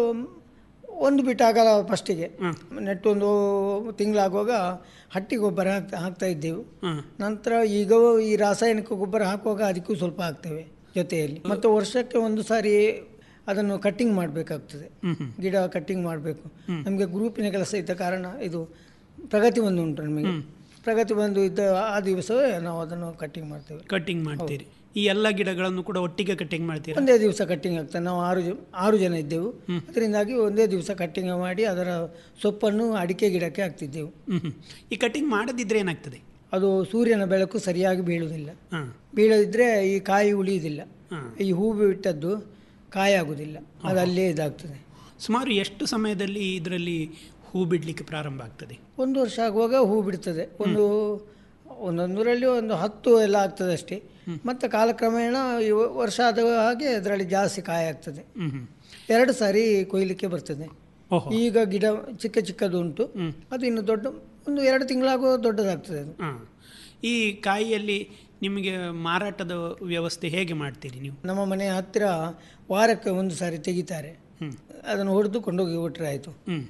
ಒಂದು ಬಿಟ್ಟು ಆಗಲ್ಲ ಫಸ್ಟಿಗೆ ನೆಟ್ಟು ಒಂದು ತಿಂಗಳಾಗುವಾಗ ಹಟ್ಟಿ ಗೊಬ್ಬರ ಹಾಕ್ತಾ ಹಾಕ್ತಾ ಇದ್ದೆವು ನಂತರ ಈಗ ಈ ರಾಸಾಯನಿಕ ಗೊಬ್ಬರ ಹಾಕುವಾಗ ಅದಕ್ಕೂ ಸ್ವಲ್ಪ ಹಾಕ್ತೇವೆ ಜೊತೆಯಲ್ಲಿ ಮತ್ತು ವರ್ಷಕ್ಕೆ ಒಂದು ಸಾರಿ ಅದನ್ನು ಕಟ್ಟಿಂಗ್ ಮಾಡಬೇಕಾಗ್ತದೆ ಗಿಡ ಕಟ್ಟಿಂಗ್ ಮಾಡಬೇಕು ನಮಗೆ ಗ್ರೂಪಿನ ಕೆಲಸ ಇದ್ದ ಕಾರಣ ಇದು ಪ್ರಗತಿ ಒಂದು ಉಂಟು ನಮಗೆ ಪ್ರಗತಿ ಬಂದು ಇದ್ದ ಆ ದಿವಸವೇ ನಾವು ಅದನ್ನು ಕಟ್ಟಿಂಗ್ ಮಾಡ್ತೇವೆ ಕಟ್ಟಿಂಗ್ ಮಾಡ್ತೀರಿ ಈ ಎಲ್ಲ ಗಿಡಗಳನ್ನು ಕೂಡ ಒಟ್ಟಿಗೆ ಕಟ್ಟಿಂಗ್ ಮಾಡ್ತೀರಾ ಒಂದೇ ದಿವಸ ಕಟ್ಟಿಂಗ್ ಆಗ್ತದೆ ನಾವು ಆರು ಜ ಆರು ಜನ ಇದ್ದೆವು ಅದರಿಂದಾಗಿ ಒಂದೇ ದಿವಸ ಕಟ್ಟಿಂಗ್ ಮಾಡಿ ಅದರ ಸೊಪ್ಪನ್ನು ಅಡಿಕೆ ಗಿಡಕ್ಕೆ ಹಾಕ್ತಿದ್ದೆವು ಹ್ಮ್ ಹ್ಮ್. ಈ ಕಟ್ಟಿಂಗ್ ಮಾಡದಿದ್ರೆ ಏನಾಗ್ತದೆ ಅದು ಸೂರ್ಯನ ಬೆಳಕು ಸರಿಯಾಗಿ ಬೀಳುವುದಿಲ್ಲ ಹಾ. ಬೀಳದಿದ್ರೆ ಈ ಕಾಯಿ ಉಳಿಯುವುದಿಲ್ಲ ಹಾ. ಈ ಹೂ ಬಿಟ್ಟದ್ದು ಕಾಯಿ ಆಗುವುದಿಲ್ಲ ಅದು ಅಲ್ಲೇ ಇದಾಗ್ತದೆ ಸುಮಾರು ಎಷ್ಟು ಸಮಯದಲ್ಲಿ ಇದರಲ್ಲಿ ಹೂ ಬಿಡಲಿಕ್ಕೆ ಪ್ರಾರಂಭ ಆಗ್ತದೆ ಒಂದು ವರ್ಷ ಆಗುವಾಗ ಹೂ ಬಿಡ್ತದೆ ಒಂದು ಒಂದೊಂದರಲ್ಲಿ ಒಂದು ಹತ್ತು ಎಲ್ಲ ಆಗ್ತದೆ ಅಷ್ಟೇ ಮತ್ತು ಕಾಲಕ್ರಮೇಣ ಈ ವರ್ಷ ಆದ ಹಾಗೆ ಅದರಲ್ಲಿ ಜಾಸ್ತಿ ಕಾಯಿ ಆಗ್ತದೆ ಹ್ಮ್ ಹ್ಮ್. ಎರಡು ಸಾರಿ ಕೊಯ್ಲಿಕ್ಕೆ ಬರ್ತದೆ ಓಹೋ. ಈಗ ಗಿಡ ಚಿಕ್ಕ ಚಿಕ್ಕದು ಉಂಟು ಅದು ಇನ್ನು ದೊಡ್ಡ ಒಂದು ಎರಡು ತಿಂಗಳಾಗುವ ದೊಡ್ಡದಾಗ್ತದೆ ಅದು ಹಾ. ಈ ಕಾಯಿಯಲ್ಲಿ ನಿಮಗೆ ಮಾರಾಟದ ವ್ಯವಸ್ಥೆ ಹೇಗೆ ಮಾಡ್ತೀರಿ ನೀವು ನಮ್ಮ ಮನೆಯ ಹತ್ತಿರ ವಾರಕ್ಕೆ ಒಂದು ಸಾರಿ ತೆಗಿತಾರೆ ಅದನ್ನು ಹೊಡೆದು ಕೊಂಡೋಗಿ ಕೊಟ್ಟರೆ ಆಯಿತು ಹ್ಮ್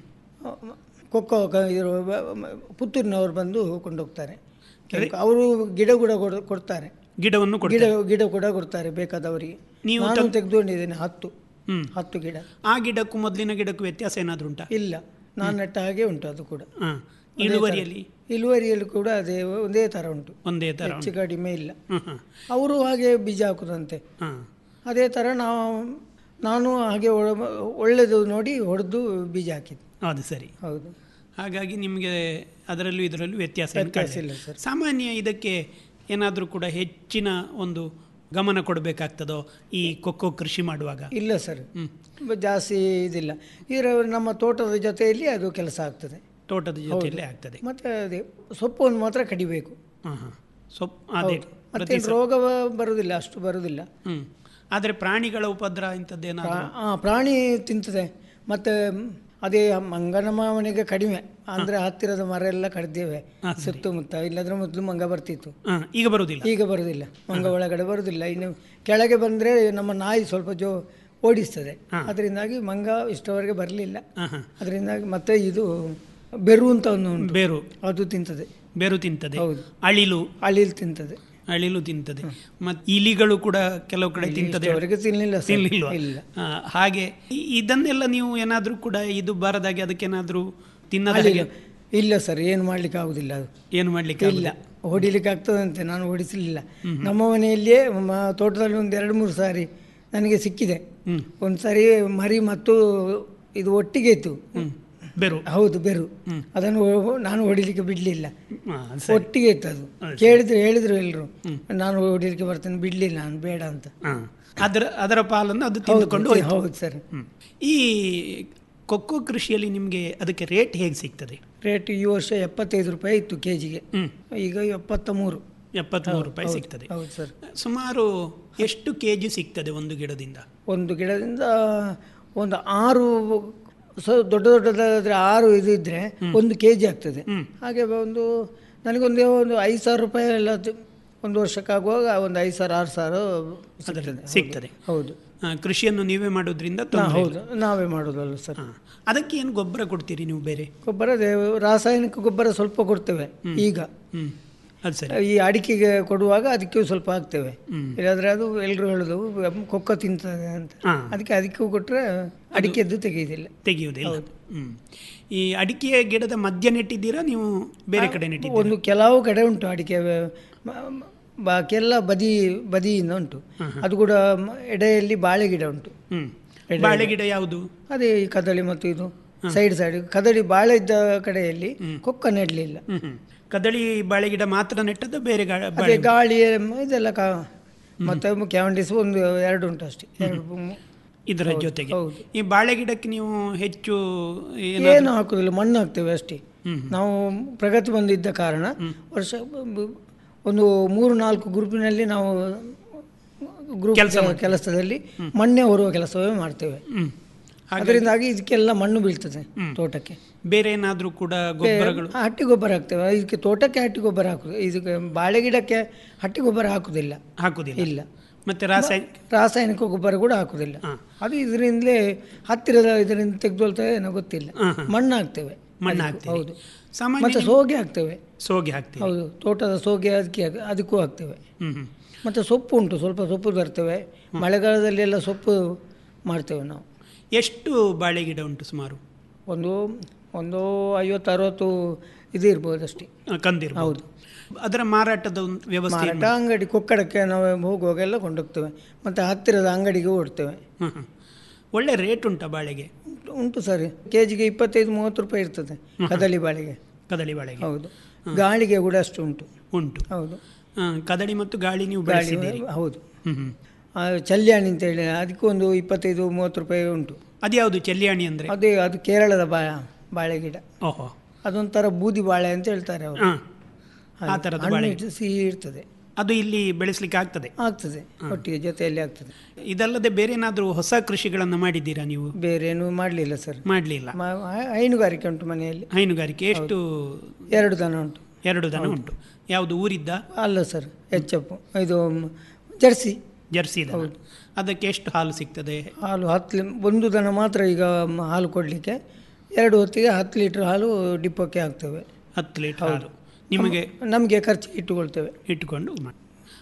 ಕೊಕ್ಕೋ ಕ- ಇರೋ ಬ- ಮ- ಪುತ್ತೂರಿನವರು ಬಂದು ಕೊಂಡೋಗ್ತಾರೆ ಅವರು ಗಿಡ ಕೂಡ ಕೊಡ್- ಕೊಡ್ತಾರೆ ಗಿಡವನ್ನು ಗಿಡ ಕೊಡ್ತಾರೆ ಗಿಡ ಕೂಡ ಕೊಡ್ತಾರೆ ಬೇಕಾದವರಿಗೆ ನೀವು ನಾನು ತಂದ್- ತೆಗೆದುಕೊಂಡಿದ್ದೇನೆ ಹತ್ತು ಹ್ಮ್. ಹತ್ತು ಗಿಡ ಆ ಗಿಡಕ್ಕೂ ಮೊದಲಿನ ಗಿಡಕ್ಕೂ ವ್ಯತ್ಯಾಸ ಏನಾದರೂ ಉಂಟಾ ಇಲ್ಲ ನಾನು ನೆಟ್ಟ ಹಾಗೆ ಉಂಟು ಅದು ಕೂಡ ಹಾ. ಅದೇ ಇಳುವರಿಯಲ್ಲಿ ಥರ. ಇಳುವರಿಯಲ್ಲಿ ಕೂಡ ಅದೇ ಒಂದೇ ಥರ ಉಂಟು ಒಂದೇ ಥರ ಹೆಚ್ಚು ಉಂಟು. ಕಡಿಮೆ ಇಲ್ಲ ಹ್ಮ್, ಹ್ಮ್. ಅವರು ಹಾಗೆ ಬೀಜ ಹಾಕುದಂತೆ ಹಾ. ಅದೇ ಥರ ನಾವು ನಾನು ಹಾಗೆ ಒಳ- ಒಳ್ಳೆದು ನೋಡಿ ಹೊಡೆದು ಬೀಜ ಹಾಕಿದ್ದು ಅದು ಸರಿ ಹೌದು ಹಾಗಾಗಿ ನಿಮಗೆ ಅದರಲ್ಲೂ ಇದರಲ್ಲೂ ವ್ಯತ್ಯಾಸ ಏನು ವ್ಯತ್ಯಾಸ ಕಾಣಲಿಲ್ಲ. ಇಲ್ಲ ಸರ್. ಸಾಮಾನ್ಯ ಇದಕ್ಕೆ ಏನಾದರೂ ಕೂಡ ಹೆಚ್ಚಿನ ಒಂದು ಗಮನ ಕೊಡಬೇಕಾಗ್ತದೋ ಈ ಕೊಕ್ಕೋ ಕೃಷಿ ಮಾಡುವಾಗ ಇಲ್ಲ ಸರ್ ಜಾಸ್ತಿ ಇದಿಲ್ಲ ಇದರ ನಮ್ಮ ತೋಟದ ಜೊತೆಯಲ್ಲಿ ಅದು ಕೆಲಸ ಆಗ್ತದೆ ತೋಟದ ಜೊತೆಯಲ್ಲೇ ಹೌದು. ಆಗ್ತದೆ ಮತ್ತೆ ಅದೇ ಸೊಪ್ಪನ್ನು ಮಾತ್ರ ಕಡಿಬೇಕು ಹಾಂ ಹಾಂ ಸೊಪ್ಪು ಅದೇ ಹೌದು. ಪ್ರತಿ ಮತ್ತೆ ಸಲ- ರೋಗ ಬರುವುದಿಲ್ಲ ಅಷ್ಟು ಬರುವುದಿಲ್ಲ ಹ್ಮ್ ಆದರೆ ಪ್ರಾಣಿಗಳ ಉಪದ್ರ ಇಂಥದ್ದೇನಾದ್ರು ಪ್ರಾ- ಆ, ಪ್ರಾಣಿ ತಿಂತದೆ ಮತ್ತೆ ಮ್, ಅದೇ ಮಂಗನ ಮನೆಗೆ ಕಡಿಮೆ ಅಂದ್ರೆ ಹತ್ತಿರದ ಮರ ಎಲ್ಲ ಕಡ್ದೇವೆ ಹಾ, ಸರಿ. ಸುತ್ತಮುತ್ತ ಇಲ್ಲದ್ರೆ ಮೊದಲು ಮಂಗ ಬರ್ತಿತ್ತು ಹಾ, ಈಗ ಬರುವುದಿಲ್ಲ ಈಗ ಬರುವುದಿಲ್ಲ ಮಂಗ ಒಳಗಡೆ ಬರುವುದಿಲ್ಲ ಇನ್ನು ಕೆಳಗೆ ಬಂದ್ರೆ ನಮ್ಮ ನಾಯಿ ಸ್ವಲ್ಪ ಜೋ ಓಡಿಸ್ತದೆ ಅದರಿಂದಾಗಿ ಮಂಗ ಇಷ್ಟವರೆಗೆ ಬರಲಿಲ್ಲ ಹಾ, ಹಾ. ಅದರಿಂದಾಗಿ ಮತ್ತೆ ಇದು ಬೆರು ಅಂತ ಒಂದು ಉಂಟು ಬೇರು ಅದು ತಿಂತದೆ ಬೇರು ತಿಂತದೆ ಹೌದು. ಅಳಿಲು ಅಳಿಲ್ ತಿಂತದೆ ಅಳಿಲು ತಿಂತದೆ ಮತ್ತು ಇಲಿಗಳು ಕೂಡ ಕೆಲವು ಕಡೆ ಇಲಿ ತಿಂತದೆ ಇಷ್ಟವರೆಗೆ ತಿನ್ಲಿಲ್ಲ ಸರ್. ತಿನ್ಲಿಲ್ವಾ? ಇಲ್ಲ. ಆ, ಹಾಗೆ ಇ- ಇದನ್ನೆಲ್ಲ ನೀವು ಏನಾದರೂ ಕೂಡ ಇದು ಬಾರದಾಗೆ ಅದಕ್ಕೇನಾದರೂ ತಿನ್ನದ ಅಳಿಲು. ಹಾಗೆ ಇಲ್ಲ ಸರ್ ಏನು ಮಾಡ್ಲಿಕ್ಕೆ ಆಗುದಿಲ್ಲ ಅದು ಏನು ಮಾಡ್ಲಿಕ್ಕೆ ಇಲ್ಲ ಹೊಡಿಲಿಕ್ಕೆ ಆಗ್ತದಂತೆ ನಾನು ಹೊಡಿಸಲಿಲ್ಲ ನಮ್ಮ ಮನೆಯಲ್ಲಿಯೇ ಮ- ತೋಟದಲ್ಲಿ ಒಂದು ಎರಡು ಮೂರು ಸಾರಿ ನನಗೆ ಸಿಕ್ಕಿದೆ ಒಂದು ಸಾರಿ ಮರಿ ಮತ್ತು ಇದು ಒಟ್ಟಿಗೆ ಇತ್ತು ಬೆರು ಹೌದು ಬೆರು ಅದನ್ನು ಹೊ- ನಾನು ಹೊಡಿಲಿಕ್ಕೆ ಬಿಡ್ಲಿಲ್ಲ ಹಾ, ಸರಿ. ಒಟ್ಟಿಗೆ ಇತ್ತು ಅದು ಕೇಳಿದ್ರು ಹೇಳಿದ್ರು ಎಲ್ರು ನಾನು ಹೊಡಿಲಿಕ್ಕೆ ಬರ್ತೇನೆ ಬಿಡ್ಲಿಲ್ಲ ನಾನು ಬೇಡ ಅಂತ ಹಾ. ಅದರ ಅದರ ಪಾಲನ್ನು ಅದು ಹೌದು, ತಿಂದುಕೊಂಡು ಹೋಯ್ತು. ಹೌದು ಸರ್ ಹ್ಮ್. ಈ ಕೊಕ್ಕೋ ಕೃಷಿಯಲ್ಲಿ ನಿಮಗೆ ಅದಕ್ಕೆ ರೇಟ್ ಹೇಗೆ ಸಿಗ್ತದೆ ರೇಟ್ ಈ ವರ್ಷ ಎಪ್ಪತ್ತೈದು ರೂಪಾಯಿ ಇತ್ತು ಕೆ ಜಿಗೆ ಈಗ ಎಪ್ಪತ್ತ ಮೂರು ಎಪ್ಪತ್ಮೂರು ರೂಪಾಯಿ ಸಿಗ್ತದೆ ಹೌದು ಸರ್ ಸುಮಾರು ಎಷ್ಟು ಕೆ ಜಿ ಸಿಗ್ತದೆ ಒಂದು ಗಿಡದಿಂದ ಒಂದು ಗಿಡದಿಂದ ಒಂದು ಆರು ಸ ದೊಡ್ಡ ದೊಡ್ಡದಾದ್ರೆ ಆರು ಇದು ಇದ್ರೆ ಒಂದು ಕೆ ಜಿ ಆಗ್ತದೆ ಹಾಗೆ ಒಂದು ನನಗೊಂದು ಒಂದು ಐದು ಸಾವಿರ ರೂಪಾಯಿ ಎಲ್ಲ ತ- ಒಂದು ವರ್ಷಕ್ಕಾಗುವಾಗ ಒಂದು ಐದು ಸಾವಿರ ಆರು ಸಾವಿರ ಸಿಗ್ತದೆ ಸಿಗ್ತದೆ ಹೌದು ಆ, ಕೃಷಿಯನ್ನು ನೀವೇ ಮಾಡೋದ್ರಿಂದ ನಾ- ತೊಂದ್ರೆ ಹೌದು ಇಲ್ಲ. ನಾವೇ ಮಾಡೋದಲ್ಲ ಸರ್ ಅದಕ್ಕೆ ಏನು ಗೊಬ್ಬರ ಕೊಡ್ತೀರಿ ನೀವು ಬೇರೆ ಗೊಬ್ಬರ ಅದೇ ರಾಸಾಯನಿಕ ಗೊಬ್ಬರ ಸ್ವಲ್ಪ ಕೊಡ್ತೇವೆ ಈಗ ಹ್ಮ್ ಅದು ಸರಿ ಈ ಅಡಿಕೆಗೆ ಕೊಡುವಾಗ ಅದಕ್ಕೆ ಸ್ವಲ್ಪ ಹಾಕ್ತೇವೆ ಇಲ್ಲಾಂದ್ರೆ ಅದು ಎಲ್ಲರೂ ಹೇಳೋದು ಕೊಕ್ಕ ತಿಂತದೆ ಅಂತ ಹಾ. ಅದಕ್ಕೆ ಅದಕ್ಕೂ ಕೊಟ್ಟರೆ ಅಡಿಕೆದ್ದು ತೆಗೆಯುವುದಿಲ್ಲ ತೆಗೆಯುವುದಿಲ್ಲ ಹ್ಮ್ ಈ ಅಡಿಕೆಯ ಗಿಡದ ಮಧ್ಯ ನೆಟ್ಟಿದ್ದೀರಾ ನೀವು ಬೇರೆ ಕಡೆ ನೆಟ್ಟಿದ್ದೀರಾ ಒಂದು ಕೆಲವು ಕಡೆ ಉಂಟು ಅಡಿಕೆ ಮ- ಮ- ಬಾಕಿ ಎಲ್ಲ ಬದಿ ಬದಿಯಿಂದ ಉಂಟು ಅದು ಕೂಡ ಮ- ಎಡೆಯಲ್ಲಿ ಬಾಳೆ ಗಿಡ ಉಂಟು ಹ್ಮ್ ಎಡೆ- ಬಾಳೆ ಗಿಡ ಯಾವುದು ಅದೇ ಈ ಕದಳಿ ಮತ್ತು ಇದು ಸೈಡ್ ಸೈಡ್ ಕದಳಿ ಬಾಳೆ ಇದ್ದ ಕಡೆಯಲ್ಲಿ ಕೊಕ್ಕ ನೆಡಲಿಲ್ಲ ಹ್ಮ್ ಹ್ಮ್. ಕದಳಿ ಬಾಳೆ ಗಿಡ ಮಾತ್ರ ನೆಟ್ಟದ್ದು ಬೇರೆ ಗಾ- ಅದೇ ಬಾಳೆ ಗಾಳಿ ಮ- ಇದೆಲ್ಲ ಕಾ ಮತ್ತೆ ಕ್ಯಾವಂಡಿಸ್ ಒಂದು ಎರಡು ಉಂಟು ಅಷ್ಟೇ ಎರಡು ಮೂ- ಇದರ ಹೌದು, ಜೊತೆಗೆ ಹೌದು. ಈ ಬಾಳೆ ಗಿಡಕ್ಕೆ ನೀವು ಹೆಚ್ಚು ಏನು ಏನಾದ್ರು ಹಾಕುದಿಲ್ಲ ಮಣ್ಣು ಹಾಕ್ತೇವೆ ಅಷ್ಟೇ ನಾವು ಪ್ರಗತಿ ಬಂದಿದ್ದ ಕಾರಣ ವರ್ಷ ಬ- ಬ- ಒಂದು ಮೂರು ನಾಲ್ಕು ಗ್ರೂಪಿನಲ್ಲಿ ನಾವು ಗ್ರೂಪ್ ಕೆಲ್ಸ ಮಾಡ್ತೇವೆ. ಕೆಲಸದಲ್ಲಿ ಮಣ್ಣೆ ಹೊರುವ ಕೆಲಸವೇ ಮಾಡ್ತೇವೆ ಹ್ಮ್. ಅದರಿಂದಾಗಿ ಇದಕ್ಕೆಲ್ಲ ಮಣ್ಣು ಬೀಳ್ತದೆ ತೋಟಕ್ಕೆ ಬೇರೆ ಏನಾದ್ರೂ ಕೂಡ ಗೊಬ್ಬರಗಳು ಆ, ಹಟ್ಟಿ ಗೊಬ್ಬರ ಹಾಕ್ತೇವೆ ಇದಕ್ಕೆ ತೋಟಕ್ಕೆ ಹಟ್ಟಿ ಗೊಬ್ಬರ ಹಾಕುದು ಇದಕ್ಕೆ ಬಾಳೆ ಗಿಡಕ್ಕೆ ಹಟ್ಟಿ ಗೊಬ್ಬರ ಹಾಕುದಿಲ್ಲ ಹಾಕುದಿಲ್ಲ ಇಲ್ಲ ಮತ್ತೆ ರಾಸಾಯನಿಕ ರಾಸಾಯನಿಕ ಗೊಬ್ಬರ ಕೂಡ ಹಾಕುದಿಲ್ಲ ಅದು ಇದರಿಂದಲೇ ಹತ್ತಿರದ ಇದರಿಂದ ತೆಗೆದುಕೊಳ್ತೇವೆ ಏನೋ ಗೊತ್ತಿಲ್ಲ ಮಣ್ಣು ಹಾಕ್ತೇವೆ ಮಣ್ಣು ಅದಕ್ಕೂ, ಹಾಕ್ತೀರಿ. ಹೌದು ಸಾಮಾನ್ಯ ಮತ್ತೆ ನಿಮ್- ಸೋಗೆ ಹಾಕ್ತೇವೆ ಸೋಗೆ ಹಾಕ್ತೀವಿ ಹೌದು ತೋಟದ ಸೋಗೆ ಅದಕ್ಕೆ ಹಾಕ್- ಅದಕ್ಕೂ ಹಾಕ್ತೇವೆ ಹ್ಮ್ ಹ್ಮ್. ಮತ್ತೆ ಸೊಪ್ಪು ಉಂಟು ಸ್ವಲ್ಪ ಸೊಪ್ಪು ತರ್ತೇವೆ ಮಳೆಗಾಲದಲ್ಲಿ ಎಲ್ಲ ಸೊಪ್ಪು ಮಾಡ್ತೇವೆ ನಾವು ಎಷ್ಟು ಬಾಳೆ ಗಿಡ ಉಂಟು ಸುಮಾರು ಒಂದು ಒಂದು ಐವತ್ತು ಅರವತ್ತು ಇದು ಇರ್ಬೋದು ಅಷ್ಟೇ ಕಂದಿರು ಹೌದು ಅದರ ಮಾರಾಟದ ಒಂದು ವ್ಯವಸ್ಥೆ ಏನ್ ಮಾರಾಟ ಅಂಗಡಿ ಕೊಕ್ಕಡಕ್ಕೆ ನಾವು ಹೋಗುವಾಗೆಲ್ಲ ಕೊಂಡೋಗ್ತೇವೆ ಮತ್ತು ಹತ್ತಿರದ ಅಂಗಡಿಗೆ ಓಡ್ತೇವೆ ಹ್ಮ್ ಹ್ಮ್. ಒಳ್ಳೆ ರೇಟ್ ಉಂಟಾ ಬಾಳೆಗೆ ಉಂಟು ಸರ್ ಕೆ ಜಿಗೆ ಇಪ್ಪತ್ತೈದು ಮೂವತ್ತು ರೂಪಾಯಿ ಇರ್ತದೆ ಕದಳಿ ಬಾಳೆಗೆ ಕದಳಿ ಬಾಳೆಗೆ ಹೌದು ಗಾಳಿಗೆ ಕೂಡ ಅಷ್ಟು ಉಂಟು ಉಂಟು ಹೌದು ಆ, ಕದಳಿ ಮತ್ತು ಗಾಳಿ ನೀವು ಗಾಳಿ ಬೆಳೆಸಿದ್ದೀರಿ ಹೌದು ಹ್ಮ್ ಹ್ಮ್. ಆ, ಚಲ್ಯಾಣಿ ಅಂತ ಹೇಳಿ ಅದಕ್ಕೂ ಒಂದು ಇಪ್ಪತ್ತೈದು ಮೂವತ್ತು ರೂಪಾಯಿ ಉಂಟು ಅದ್ಯಾವುದು ಚೆಲ್ಲಿಯಾಣಿ ಅಂದ್ರೆ ಅದೇ ಅದು ಕೇರಳದ ಬಾ ಬಾಳೆ ಗಿಡ ಓಹೋ ಅದೊಂಥರ ಬೂದಿ ಬಾಳೆ ಅಂತ ಹೇಳ್ತಾರೆ ಅವರು ಹಾ. ಹಾಗೆ. ಆ ಥರದ ಹಣ್ಣು ಬಾಳೆ ಇಟ್ಟು ಸಿಹಿ ಇರ್ತದೆ ಅದು ಇಲ್ಲಿ ಬೆಳೆಸಲಿಕ್ಕೆ ಆಗ್ತದೆ ಆಗ್ತದೆ ಒಟ್ಟಿಗೆ ಜೊತೆಯಲ್ಲಿ ಆಗ್ತದೆ ಇದಲ್ಲದೆ ಬೇರೆ ಏನಾದರೂ ಹೊಸ ಕೃಷಿಗಳನ್ನು ಮಾಡಿದ್ದೀರಾ ನೀವು ಬೇರೆ ಏನು ಮಾಡಲಿಲ್ಲ ಸರ್ ಮಾಡಲಿಲ್ಲ ಮ- ಹೈ- ಹೈನುಗಾರಿಕೆ ಉಂಟು ಮನೆಯಲ್ಲಿ ಹೈನುಗಾರಿಕೆ ಎಷ್ಟು ಎರಡು ದನ ಉಂಟು ಎರಡು ದನ ಉಂಟು ಯಾವುದು ಊರಿದ್ದ ಅಲ್ಲ ಸರ್ ಎಚ್ ಎಫ್ ಇದು ಮ್, ಜರ್ಸಿ ಜರ್ಸಿ ದನ ಅದಕ್ಕೆ ಎಷ್ಟು ಹಾಲು ಸಿಗ್ತದೆ ಹಾಲು ಹತ್ತು ಲಿ- ಒಂದು ದನ ಮಾತ್ರ ಈಗ ಮ- ಹಾಲು ಕೊಡಲಿಕ್ಕೆ ಎರಡು ಹೊತ್ತಿಗೆ ಹತ್ತು ಲೀಟ್ರ್ ಹಾಲು ಡಿಪ್ಪೋಕ್ಕೆ ಹಾಕ್ತೇವೆ ಹತ್ತು ಲೀಟರ್ ಹಾಲು ನಿಮಗೆ ನಮಗೆ ಖರ್ಚು ಇಟ್ಟುಕೊಳ್ತೇವೆ ಇಟ್ಟುಕೊಂಡು ಮಾಡಿ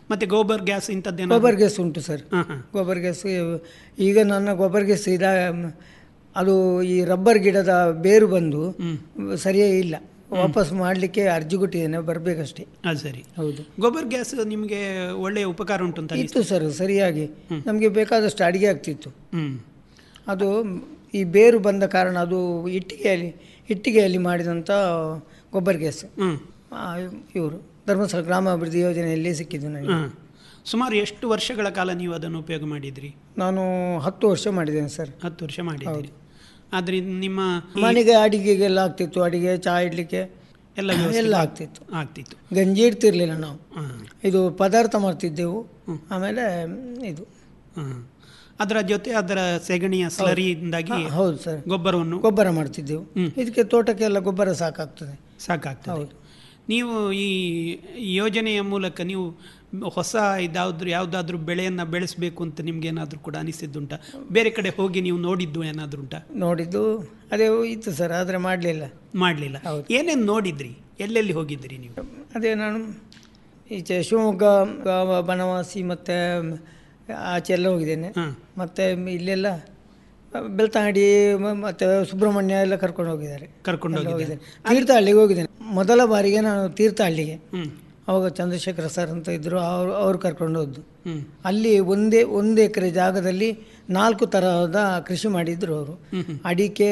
ಮತ್ತೆ ಗೋಬರ್ ಗ್ಯಾಸ್ ಇಂಥದ್ದೇನೋ ಗೊಬ್ಬರ ಗ್ಯಾಸ್ ಉಂಟು ಸರ್ ಹಾಂ ಹಾಂ ಗೊಬ್ಬರ ಗ್ಯಾಸ್ ಈಗ ನನ್ನ ಗೊಬ್ಬರ ಗ್ಯಾಸ್ ಇದ ಅದು ಈ ರಬ್ಬರ್ ಗಿಡದ ಬೇರು ಬಂದು ಸರಿಯೇ ಇಲ್ಲ ವಾಪಸ್ ಮಾಡಲಿಕ್ಕೆ ಅರ್ಜಿ ಕೊಟ್ಟಿದ್ದೇನೆ ಬರಬೇಕಷ್ಟೇ ಅದು ಸರಿ ಹೌದು ಗೊಬ್ಬರ್ ಗ್ಯಾಸ್ ನಿಮಗೆ ಒಳ್ಳೆಯ ಉಪಕಾರ ಉಂಟು ಅಂತ ಇತ್ತು ಸರ್ ಸರಿಯಾಗಿ ನಮಗೆ ಬೇಕಾದಷ್ಟು ಅಡಿಗೆ ಆಗ್ತಿತ್ತು ಹ್ಮ್ ಅದು ಈ ಬೇರು ಬಂದ ಕಾರಣ ಅದು ಇಟ್ಟಿಗೆಯಲ್ಲಿ ಇಟ್ಟಿಗೆಯಲ್ಲಿ ಮಾಡಿದಂಥ ಗೊಬ್ಬರ ಗ್ಯಾಸ್ ಹ್ಮ್ ಇವರು ಧರ್ಮಸ್ಥಳ ಗ್ರಾಮಾಭಿವೃದ್ಧಿ ಯೋಜನೆಯಲ್ಲಿ ಸಿಕ್ಕಿದ್ದು ನನಗೆ ಹಾಂ ಸುಮಾರು ಎಷ್ಟು ವರ್ಷಗಳ ಕಾಲ ನೀವು ಅದನ್ನು ಉಪಯೋಗ ಮಾಡಿದ್ರಿ ನಾನು ಹತ್ತು ವರ್ಷ ಮಾಡಿದ್ದೇನೆ ಸರ್ ಹತ್ತು ವರ್ಷ ಮಾಡಿದ್ದೀರಿ ಆದರೆ ನಿಮ್ಮ ಈ ಮನೆಗೆ ಅಡಿಗೆಗೆಲ್ಲ ಆಗ್ತಿತ್ತು ಅಡಿಗೆ ಚಹಾ ಇಡ್ಲಿಕ್ಕೆ ಎಲ್ಲ ವ್ಯವಸ್ಥೆ ಎಲ್ಲ ಆಗ್ತಿತ್ತು ಆಗ್ತಿತ್ತು ಗಂಜಿ ಇಡ್ತಿರ್ಲಿಲ್ಲ ನಾವು ಹಾಂ ಇದು ಪದಾರ್ಥ ಮಾಡ್ತಿದ್ದೆವು ಆಮೇಲೆ ಇದು ಹಾಂ ಅದರ ಜೊತೆ ಅದರ ಸೆಗಣಿಯ ಸ್ಲರಿಯಿಂದಾಗಿ ಹಾ, ಹೌದು ಸರ್ ಗೊಬ್ಬರವನ್ನು ಗೊಬ್ಬರ ಮಾಡ್ತಿದ್ದೆವು ಇದಕ್ಕೆ ತೋಟಕ್ಕೆಲ್ಲ ಗೊಬ್ಬರ ಸಾಕಾಗ್ತದೆ ಸಾಕಾಗ್ತದೆ ಹೌದು ನೀವು ಈ ಯೋಜನೆಯ ಮೂಲಕ ನೀವು ಹೊಸ ಇದಾದ್ರು ಯಾವುದಾದ್ರೂ ಬೆಳೆಯನ್ನು ಬೆಳೆಸಬೇಕು ಅಂತ ನಿಮ್ಗೆ ಏನಾದರೂ ಕೂಡ ಅನಿಸಿದ್ದುಂಟಾ ಬೇರೆ ಕಡೆ ಹೋಗಿ ನೀವು ನೋಡಿದ್ದು ಏನಾದರೂ ಉಂಟಾ ನೋಡಿದ್ದು ಅದೇ ಇತ್ತು ಸರ್ ಆದರೆ ಮಾಡಲಿಲ್ಲ ಮಾಡಲಿಲ್ಲ ಏನೇನು ನೋಡಿದ್ರಿ ಎಲ್ಲೆಲ್ಲಿ ಹೋಗಿದ್ರಿ ನೀವು ಅದೇ ನಾನು ಈಚೆ ಶಿವಮೊಗ್ಗ ಆ, ಬನವಾಸಿ ಮತ್ತು ಆಚೆ ಎಲ್ಲ ಹೋಗಿದ್ದೇನೆ ಮತ್ತು ಇಲ್ಲೆಲ್ಲ ಬೆಳ್ತಂಗಡಿ ಮ- ಮತ್ತೆ ಸುಬ್ರಹ್ಮಣ್ಯ ಎಲ್ಲ ಕರ್ಕೊಂಡು ಹೋಗಿದ್ದಾರೆ ಕರ್ಕೊಂಡು ಎಲ್ಲ ಹೋಗಿದ್ದಾರೆ. ಹೋಗಿದ್ದೇನೆ. ತೀರ್ಥಹಳ್ಳಿಗೆ ಹೋಗಿದ್ದೇನೆ ಮೊದಲ ಬಾರಿಗೆ ನಾನು ತೀರ್ಥಹಳ್ಳಿಗೆ ಅವಾಗ ಚಂದ್ರಶೇಖರ ಸರ್ ಅಂತ ಇದ್ದರು ಅವರು ಅವ್ರು ಕರ್ಕೊಂಡು ಹೋದ್ದು ಹ್ಮ್. ಅಲ್ಲಿ ಒಂದೇ ಒಂದು ಎಕರೆ ಜಾಗದಲ್ಲಿ ನಾಲ್ಕು ತರಹದ ಕೃಷಿ ಮಾಡಿದ್ರು ಅವರು ಅಡಿಕೆ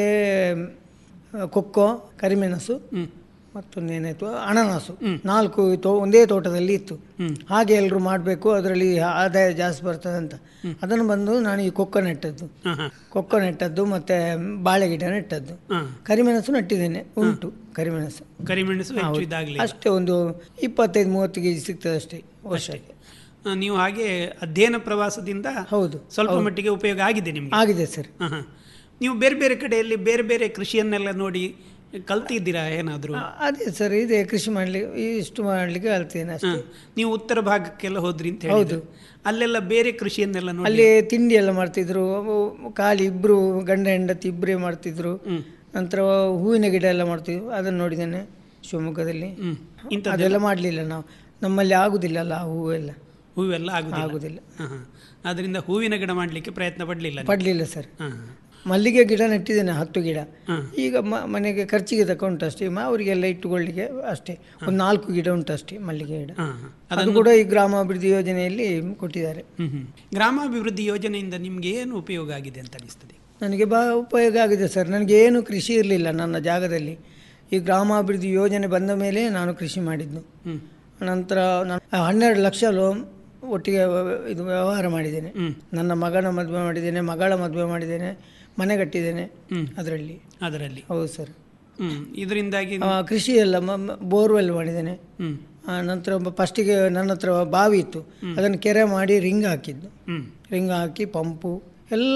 ಆ, ಕೊಕ್ಕೋ ಕರಿಮೆಣಸು ಮತ್ತೊಂದೇನಾಯ್ತು ಅಣನಾಸು ನಾಲ್ಕು ತೋ ಒಂದೇ ತೋಟದಲ್ಲಿ ಇತ್ತು ಹಾಗೆ ಎಲ್ಲರೂ ಮಾಡಬೇಕು ಅದರಲ್ಲಿ ಆದಾಯ ಜಾಸ್ತಿ ಬರ್ತದೆ ಅಂತ ಅದನ್ನು ಬಂದು ನಾನು ಈ ಕೊಕ್ಕೋ ನೆಟ್ಟದ್ದು ಕೊಕ್ಕೋ ನೆಟ್ಟದ್ದು ಮತ್ತೆ ಬಾಳೆ ಗಿಡ ನೆಟ್ಟದ್ದು ಕರಿಮೆಣಸು ನೆಟ್ಟಿದ್ದೇನೆ ಉಂಟು ಕರಿಮೆಣಸು ಕರಿಮೆಣಸು ಹೆಚ್ಚು ಹೌದು. ಇದಾಗಲಿ ಅಷ್ಟೇ ಒಂದು ಇಪ್ಪತ್ತೈದು ಮೂವತ್ತು ಕೆ ಜಿ ಸಿಗ್ತದೆ ಅಷ್ಟೇ ವರ್ಷಕ್ಕೆ ನೀವು ಹಾಗೆ ಅಧ್ಯಯನ ಪ್ರವಾಸದಿಂದ ಹೌದು ಸ್ವಲ್ಪ ಹೌದು. ಮಟ್ಟಿಗೆ ಉಪಯೋಗ ಆಗಿದೆ ನಿಮಗೆ ಆಗಿದೆ ಸರ್ ಹಾಂ ಹಾಂ ನೀವು ಬೇರೆ ಬೇರೆ ಕಡೆಯಲ್ಲಿ ಬೇರೆ ಬೇರೆ ಕೃಷಿಯನ್ನೆಲ್ಲ ನೋಡಿ ಕಲ್ತಿದ್ದೀರಾ ಏನಾದರೂ ಅದೇ ಸರ್ ಇದೆ ಕೃಷಿ ಮಾಡ್ಲಿಕ್ಕೆ ಇಷ್ಟು ಮಾಡ್ಲಿಕ್ಕೆ ಕಲ್ತೇನೆ ಅಷ್ಟೇ ನೀವು ಉತ್ತರ ಭಾಗಕ್ಕೆಲ್ಲ ಹೋದ್ರಿ ಅಂತ ಹೇಳಿದ್ರು ಅಲ್ಲೆಲ್ಲ ಬೇರೆ ಕೃಷಿಯನ್ನೆಲ್ಲ ನೋಡಿ ಅಲ್ಲಿ ತಿಂಡಿ ಎಲ್ಲ ಮಾಡ್ತಿದ್ರು ಅವು ಖಾಲಿ ಇಬ್ರು ಗಂಡ ಹೆಂಡತಿ ಇಬ್ಬರೇ ಮಾಡ್ತಿದ್ರು ನಂತರ ಹೂವಿನ ಗಿಡ ಎಲ್ಲ ಮಾಡ್ತಿದ್ವು ಅದನ್ನು ನೋಡಿದ್ದೇನೆ ಶಿವಮೊಗ್ಗದಲ್ಲಿ ಇಂಥದ್ದೆಲ್ಲ- ಅದೆಲ್ಲ ಮಾಡಲಿಲ್ಲ ನಾವು ನಮ್ಮಲ್ಲಿ ಆಗುದಿಲ್ಲ ಅಲ್ಲ ಆ ಹೂವೆಲ್ಲ ಹೂವೆಲ್ಲ ಆಗುದಿಲ್ಲ ಆಗುದಿಲ್ಲ. ಹಾಂ ಹಾಂ ಅದರಿಂದ ಹೂವಿನ ಗಿಡ ಮಾಡಲಿಕ್ಕೆ ಪ್ರಯತ್ನ ಪಡಲಿಲ್ಲ ಪಡಲಿಲ್ಲ ಸರ್ ಹಾಂ ಮಲ್ಲಿಗೆ ಗಿಡ ನೆಟ್ಟಿದ್ದೇನೆ ಹತ್ತು ಗಿಡ ಈಗ ಮ- ಮನೆಗೆ ಖರ್ಚಿಗೆ ತಗೊಂಡು ಅಷ್ಟೇ ಮ- ಅವರಿಗೆಲ್ಲ ಇಟ್ಟುಕೊಳ್ಳಿಕ್ಕೆ ಅಷ್ಟೇ ಒಂದು ನಾಲ್ಕು ಗಿಡ ಉಂಟು ಅಷ್ಟೇ ಮಲ್ಲಿಗೆ ಗಿಡ ಅದು ಕೂಡ ಈ ಗ್ರಾಮಾಭಿವೃದ್ಧಿ ಯೋಜನೆಯಲ್ಲಿ ಕೊಟ್ಟಿದ್ದಾರೆ ಹ್ಮ್ ಹ್ಮ್. ಗ್ರಾಮಾಭಿವೃದ್ಧಿ ಯೋಜನೆಯಿಂದ ನಿಮ್ಗೆ ಏನು ಉಪಯೋಗ ಆಗಿದೆ ಅಂತ ಅನಿಸ್ತದೆ ನನಗೆ ಬಾ ಉಪಯೋಗ ಆಗಿದೆ ಸರ್ ನನಗೆ ಏನು ಕೃಷಿ ಇರಲಿಲ್ಲ ನನ್ನ ಜಾಗದಲ್ಲಿ ಈ ಗ್ರಾಮಾಭಿವೃದ್ಧಿ ಯೋಜನೆ ಬಂದ ಮೇಲೆ ನಾನು ಕೃಷಿ ಮಾಡಿದ್ದು ನಂತರ ನಾನು ಹನ್ನೆರಡು ಲಕ್ಷ ಲೋನ್ ಒಟ್ಟಿಗೆ ವ್ಯ- ಇದು ವ್ಯವಹಾರ ಮಾಡಿದ್ದೇನೆ ನನ್ನ ಮಗನ ಮದುವೆ ಮಾಡಿದ್ದೇನೆ ಮಗಳ ಮದುವೆ ಮಾಡಿದ್ದೇನೆ ಮನೆ ಕಟ್ಟಿದ್ದೇನೆ ಅದರಲ್ಲಿ ಅದರಲ್ಲಿ ಹೌದು ಸರ್ ಹ್ಮ್ ಇದರಿಂದಾಗಿ ಆ, ಕೃಷಿ ಎಲ್ಲ ಬೋರ್ವೆಲ್ ಮಾಡಿದ್ದೇನೆ ಹ್ಮ್. ಆ, ನಂತರ ಫಸ್ಟಿಗೆ ನನ್ನ ಹತ್ರ ಬಾವಿ ಇತ್ತು ಅದನ್ನು ಕೆರೆ ಮಾಡಿ ರಿಂಗ್ ಹಾಕಿದ್ದು ಹ್ಮ್. ರಿಂಗ್ ಹಾಕಿ ಪಂಪು ಎಲ್ಲ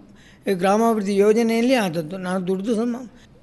ಈ ಗ್ರಾಮಾಭಿವೃದ್ಧಿ ಯೋಜನೆಯಲ್ಲಿ ಆದದ್ದು ನಾನು ದುಡ್ದು ಸಮ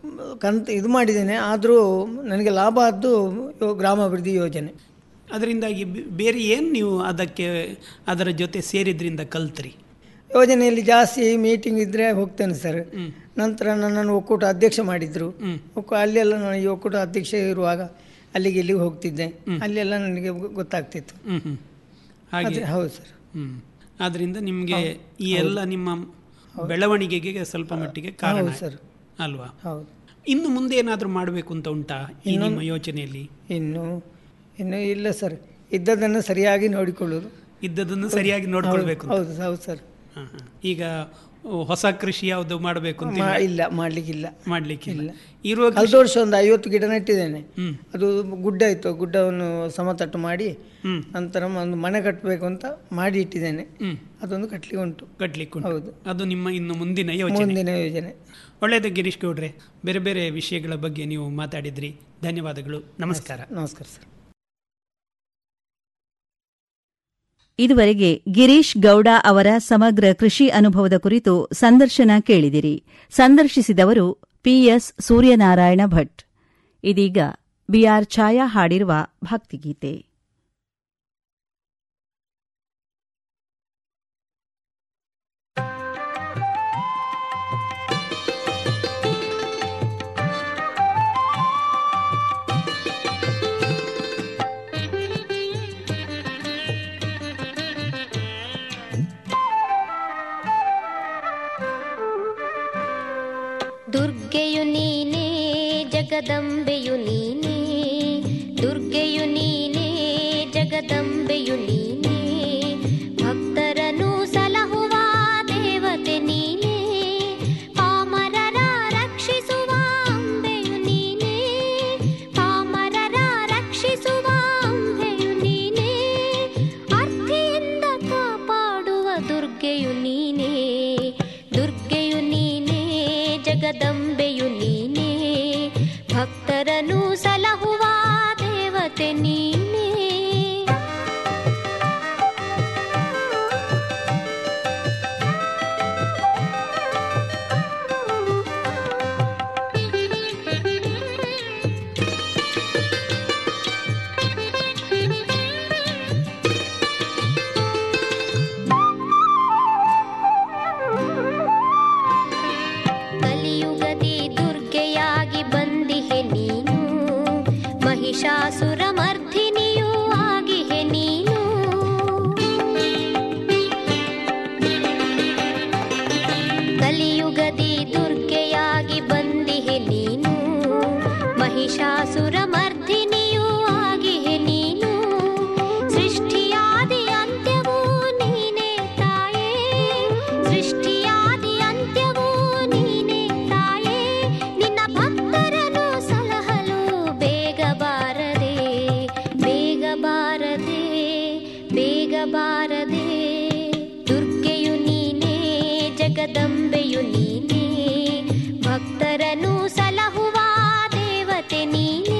ಕಂತ ಇದು ಮಾಡಿದ್ದೇನೆ ಆದರೂ ನನಗೆ ಲಾಭ ಆದ್ದು ಯೋ- ಗ್ರಾಮಾಭಿವೃದ್ಧಿ ಯೋಜನೆ ಅದರಿಂದಾಗಿ ಬೆ- ಬೇರೆ ಏನು ನೀವು ಅದಕ್ಕೆ ಅದರ ಜೊತೆ ಸೇರಿದ್ರಿಂದ ಕಲ್ತ್ರಿ ಯೋಜನೆಯಲ್ಲಿ ಜಾಸ್ತಿ ಮೀಟಿಂಗ್ ಇದ್ದರೆ ಹೋಗ್ತೇನೆ ಸರ್ ನಂತರ ನನ್ನನ್ನು ಒಕ್ಕೂಟ ಅಧ್ಯಕ್ಷ ಮಾಡಿದ್ರು ಒಕ್ಕ ಅಲ್ಲೆಲ್ಲ ನಾನು ಈ ಒಕ್ಕೂಟ ಅಧ್ಯಕ್ಷ ಇರುವಾಗ ಅಲ್ಲಿಗೆ ಇಲ್ಲಿಗೆ ಹೋಗ್ತಿದ್ದೆ ಅಲ್ಲೆಲ್ಲ ನನಗೆ ಗೊ- ಗೊತ್ತಾಗ್ತಿತ್ತು ಹ್ಮ್ ಹ್ಮ್. ಹಾಗೆ ಅದೇ- ಹೌದು ಸರ್ ಹ್ಮ್ ಆದ್ರಿಂದ ನಿಮಗೆ ಈ ಎಲ್ಲ ನಿಮ್ಮ ಬೆಳವಣಿಗೆಗೆ ಸ್ವಲ್ಪ ಮಟ್ಟಿಗೆ ಕಾರಣ ಹೌದು ಸರ್. ಅಲ್ವಾ ಹೌದು ಇನ್ನು ಮುಂದೆ ಏನಾದರೂ ಮಾಡಬೇಕು ಅಂತ ಉಂಟಾ ಈ ಇನ್ನೊಂದು- ನಿಮ್ಮ ಯೋಚನೆಯಲ್ಲಿ ಇನ್ನು ಇನ್ನು ಇಲ್ಲ ಸರ್ ಇದ್ದದನ್ನು ಸರಿಯಾಗಿ ನೋಡಿಕೊಳ್ಳೋದು ಇದ್ದದನ್ನು ಸರಿಯಾಗಿ ನೋಡ್ಕೊಳ್ಬೇಕು ಅಂತ. ಹೌದು ಹೌದು ಸರ್ ಹ, ಹ. ಈಗ ಓ, ಹೊಸ ಕೃಷಿ ಯಾವುದು ಮಾಡಬೇಕು ಅಂತ ಮಾ- ಇಲ್ಲ? ಇಲ್ಲ ಮಾಡ್ಲಿಕ್ಕಿಲ್ಲ ಮಾಡ್ಲಿಕ್ಕೆ ಇಲ್ಲ ಇರುವ ಕೃಷಿ- ಕಳೆದ ವರ್ಷ ಒಂದು ಐವತ್ತು ಗಿಡ ನೆಟ್ಟಿದ್ದೇನೆ ಅದು ಗುಡ್ಡ ಇತ್ತು ಗುಡ್ಡವನ್ನು ಸಮತಟ್ಟು ಮಾಡಿ ನಂತರ ಒಂದು ಮನೆ ಕಟ್ಟಬೇಕು ಅಂತ ಮಾಡಿ ಇಟ್ಟಿದ್ದೇನೆ ಅದೊಂದು ಕಟ್ಲಿಕ್ಕೆ ಉಂಟು ಕಟ್ಲಿಕ್ಕೆ ಉಂಟು. ಹೌದು ಅದು ನಿಮ್ಮ ಇನ್ನು ಮುಂದಿನ ಯೋಚನೆ ಮುಂದಿನ ಯೋಜನೆ ಒಳ್ಳೆಯದು ಗಿರೀಶ್ ಗೌಡ್ರೆ ಬೇರೆ ಬೇರೆ ವಿಷಯಗಳ ಬಗ್ಗೆ ನೀವು ಮಾತಾಡಿದ್ರಿ ಧನ್ಯವಾದಗಳು ನಮಸ್ಕಾರ ನಮಸ್ಕಾರ ಸರ್ ಇದುವರೆಗೆ ಗಿರೀಶ್ ಗೌಡ ಅವರ ಸಮಗ್ರ ಕೃಷಿ ಅನುಭವದ ಕುರಿತು ಸಂದರ್ಶನ ಕೇಳಿದಿರಿ ಸಂದರ್ಶಿಸಿದವರು ಪಿಎಸ್ ಸೂರ್ಯನಾರಾಯಣ ಭಟ್ ಇದೀಗ ಬಿಆರ್ ಛಾಯಾ ಹಾಡಿರುವ ಭಕ್ತಿಗೀತೆ ದುರ್ಗೆಯು ನೀನೇ ಜಗದಂಬೆಯು ನೀನೇ ದುರ್ಗೆಯು ನೀನೇ ಜಗದಂಬೆಯು ನೀನೇ ಭಕ್ತರನು ಸಲಹುವ ದೇವತೆ ನೀನೇ ಪಾಮರರ ರಕ್ಷಿಸುವ ಅಂಬೆಯು ನೀನೇ ಪಾಮರರ ರಕ್ಷಿಸುವ ಅಂಬೆಯು ನೀನೇ ಅರ್ಥಿಯಿಂದ ಕಾಪಾಡುವ ದುರ್ಗೆಯು ನೀನೇ ದುರ್ಗೆಯು ನೀನೇ ಜಗದಂಬೆಯು ನೀನೇ ಭಕ್ತರನು ಸಲಹುವ ದೇವತೆ ನೀನೇ ಕಲಿಯುಗದಿ ದುರ್ಗೆಯಾಗಿ ಬಂದಿಹೆ ನೀನು ಮಹಿಷಾಸುರ ಮರ್ಧಿನಿಯೂ ಆಗಿಹೆ ನೀನು ಕಲಿಯುಗದಿ ದುರ್ಗೆಯಾಗಿ ಬಂದಿಹೆ ನೀನು ಮಹಿಷಾಸುರ ಮರ್ಧಿನಿಯೂ ಆಗಿಹೆ ನೀನು ಸೃಷ್ಟಿಯಾದಿ ಅಂತ್ಯವೂ ನೀನೇ ತಾಯೇ ಸೃಷ್ಟಿಯಾದಿ ಅಂತ್ಯವೂ ನೀನೇ ತಾಯೇ ನಿನ್ನ ಭಕ್ತರನ್ನು ಸಲಹಲು ಬೇಗ ಬಾರದೆ ಬೇಗ ಬಾರದೆ ಬೇಗ ಬಾರದೆ ದುರ್ಗೆಯು ನೀನೇ ಜಗದಂಬೆಯು ನೀನೇ ಭಕ್ತರನ್ನು ಸಲಹುವ ದೇವತೆ ನೀನೇ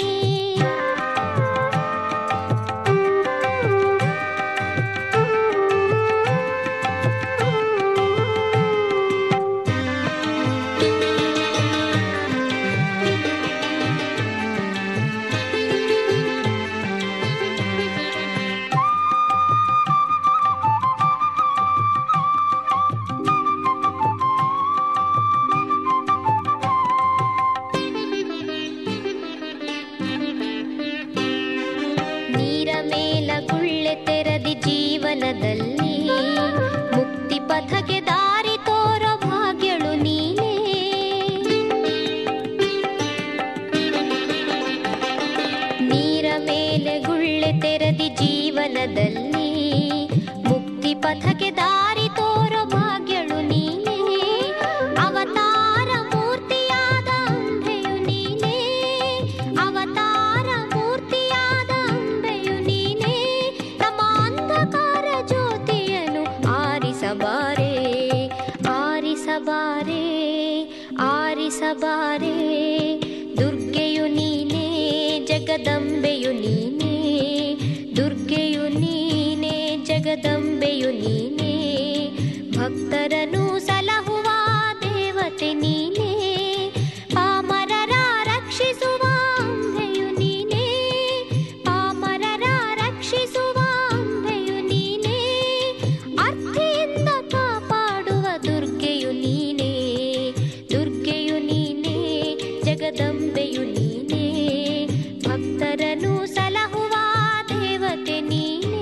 ನೀರ ಮೇಲ ಗುಳ್ಳೆ ತೆರದಿ ಜೀವನದಲ್ಲಿ ಮುಕ್ತಿ ಪಥಕ್ಕೆ ದಾರಿ ತೋರೋ ಭಾಗ್ಯಳು ನೀನೇ ನೀರ ಮೇಲೆ ಗುಳ್ಳೆ ತೆರದಿ ಜೀವನದಲ್ಲಿ ಮುಕ್ತಿ ಪಥಕ್ಕೆ ದಾರಿ ತೋರೋ ಭಾಗ್ಯಳು ನೀನೇ ಅವತಾರ ಮೂರ್ತಿಯಾದ ಅಂಬೆಯು ನೀನೇ ಅವತಾರ ಮೂರ್ತಿಯಾದ ಅಂಬೆಯು ನೀನೇ ನಮ್ಮ ಅಂಧಕಾರ ಜ್ಯೋತಿಯನ್ನು ಆರಿಸಬಾರೆ ಆರಿಸಬಾರೆ ಆರಿಸಬಾರೆ ದುರ್ಗೆಯು ನೀನೇ ಜಗದಂಬೆಯು ನೀನೇ ದುರ್ಗೆಯು ನೀನೇ ಜಗದಂಬೆಯು ನೀನೇ ಭಕ್ತರನು ಸಲಹುವ ದೇವತೆ ನೀನೇ ಪಾಮರರ ರಕ್ಷಿಸುವ ಅಂಬೆಯು ನೀನೇ ಪಾಮರರ ರಕ್ಷಿಸುವ ಅಂಬೆಯು ನೀನೇ ಅರ್ಥಿಯಿಂದ ಕಾಪಾಡುವ ದುರ್ಗೆಯು ನೀನೇ ದುರ್ಗೆಯು ನೀನೇ ಜಗದಂಬೆಯು ನೀನೇ ಭಕ್ತರನು ಸಲಹುವ ದೇವತೆ ನೀನೇ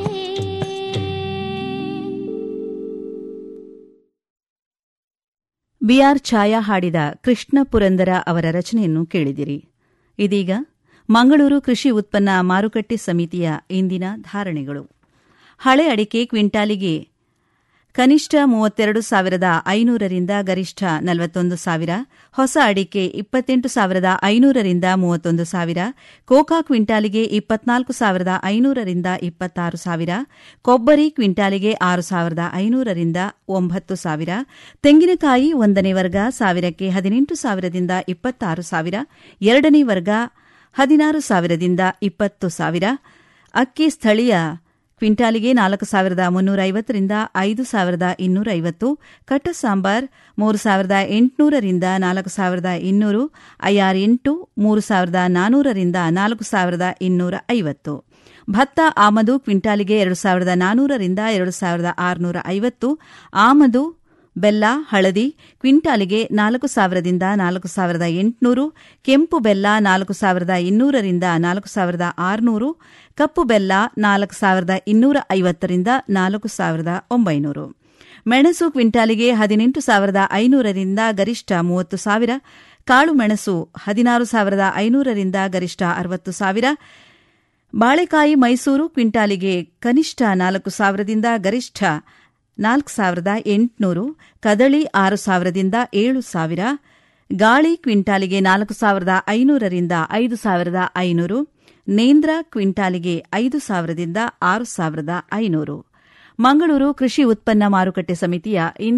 ಬಿಆರ್ ಛಾಯಾ ಹಾಡಿದ ಕೃಷ್ಣ ಪುರಂದರ ಅವರ ರಚನೆಯನ್ನು ಕೇಳಿದಿರಿ ಇದೀಗ ಮಂಗಳೂರು ಕೃಷಿ ಉತ್ಪನ್ನ ಮಾರುಕಟ್ಟೆ ಸಮಿತಿಯ ಇಂದಿನ ಧಾರಣೆಗಳು ಹಳೆ ಅಡಿಕೆ ಕ್ವಿಂಟಾಲಿಗೆ ಕನಿಷ್ಠ ಮೂವತ್ತೆರಡು ಸಾವಿರದ ಐನೂರರಿಂದ ಗರಿಷ್ಠ ನಲವತ್ತೊಂದು ಸಾವಿರ ಹೊಸ ಅಡಿಕೆ ಇಪ್ಪತ್ತೆಂಟು ಸಾವಿರದ ಐನೂರರಿಂದ ಮೂವತ್ತೊಂದು ಸಾವಿರ ಕೋಕಾ ಕ್ವಿಂಟಾಲಿಗೆ ಇಪ್ಪತ್ನಾಲ್ಕು ಸಾವಿರದ ಐನೂರರಿಂದ ಇಪ್ಪತ್ತಾರು ಸಾವಿರ ಕೊಬ್ಬರಿ ಕ್ವಿಂಟಾಲಿಗೆ ಆರು ಸಾವಿರದ ಐನೂರರಿಂದ ಒಂಬತ್ತು ಸಾವಿರ ತೆಂಗಿನಕಾಯಿ ಒಂದನೇ ವರ್ಗ ಸಾವಿರಕ್ಕೆ ಹದಿನೆಂಟು ಸಾವಿರದಿಂದ ಇಪ್ಪತ್ತಾರು ಸಾವಿರ ಎರಡನೇ ವರ್ಗ ಹದಿನಾರು ಸಾವಿರದಿಂದ ಇಪ್ಪತ್ತು ಸಾವಿರ ಅಕ್ಕಿ ಸ್ಥಳೀಯ ಕ್ವಿಂಟಾಲಿಗೆ ನಾಲ್ಕು ಸಾವಿರದ ಮುನ್ನೂರ ಐವತ್ತರಿಂದ ಐದು ಸಾವಿರದ ಇನ್ನೂರ ಐವತ್ತು ಕಟ್ಟ ಸಾಂಬಾರ್ ಮೂರು ಸಾವಿರದ ಎಂಟುನೂರರಿಂದ ನಾಲ್ಕು ಸಾವಿರದ ಇನ್ನೂರು ಐಆರ್ ಎಂಟು ಮೂರು ಸಾವಿರದ ನಾನೂರರಿಂದ ನಾಲ್ಕು ಸಾವಿರದ ಇನ್ನೂರ ಐವತ್ತು ಭತ್ತ ಆಮದು ಕ್ವಿಂಟಾಲಿಗೆ ಎರಡು ಸಾವಿರದ ನಾನೂರರಿಂದ ಎರಡು ಸಾವಿರದ ಆರುನೂರ ಐವತ್ತು ಆಮದು ಬೆಲ್ಲ ಹಳದಿ ಕ್ವಿಂಟಾಲಿಗೆ ನಾಲ್ಕು ಸಾವಿರದಿಂದ ನಾಲ್ಕು ಸಾವಿರದ ಎಂಟುನೂರು ಕೆಂಪು ಬೆಲ್ಲ ನಾಲ್ಕು ಸಾವಿರದ ಇನ್ನೂರರಿಂದ ನಾಲ್ಕು ಸಾವಿರದ ಆರುನೂರು ಕಪ್ಪು ಬೆಲ್ಲ ನಾಲ್ಕು ಸಾವಿರದ ಇನ್ನೂರ ಐವತ್ತರಿಂದ ನಾಲ್ಕು ಸಾವಿರದ ಒಂಬೈನೂರು ಮೆಣಸು ಕ್ವಿಂಟಾಲಿಗೆ ಹದಿನೆಂಟು ಸಾವಿರದ ಐನೂರರಿಂದ ಗರಿಷ್ಠ ಮೂವತ್ತು ಸಾವಿರ ಕಾಳು ಮೆಣಸು ಹದಿನಾರು ಸಾವಿರದ ಐನೂರರಿಂದ ಗರಿಷ್ಠ ಅರವತ್ತು ಸಾವಿರ ಬಾಳೆಕಾಯಿ ಮೈಸೂರು ಕ್ವಿಂಟಾಲಿಗೆ ಕನಿಷ್ಠ ನಾಲ್ಕು ಸಾವಿರದಿಂದ ಗರಿಷ್ಠ ನಾಲ್ಕು ಸಾವಿರದ ಎಂಟುನೂರು ಕದಳಿ ಆರು ಸಾವಿರದಿಂದ ಏಳು ಸಾವಿರ ಗಾಳಿ ಕ್ವಿಂಟಾಲಿಗೆ ನಾಲ್ಕು ಸಾವಿರದ ಐನೂರರಿಂದ ಐದು ಸಾವಿರದ ಐನೂರು ನೇಂದ್ರ ಕ್ವಿಂಟಾಲಿಗೆ ಐದು ಸಾವಿರದಿಂದ ಆರು ಸಾವಿರದ ಐನೂರು ಮಂಗಳೂರು ಕೃಷಿ ಉತ್ಪನ್ನ ಮಾರುಕಟ್ಟೆ ಸಮಿತಿಯ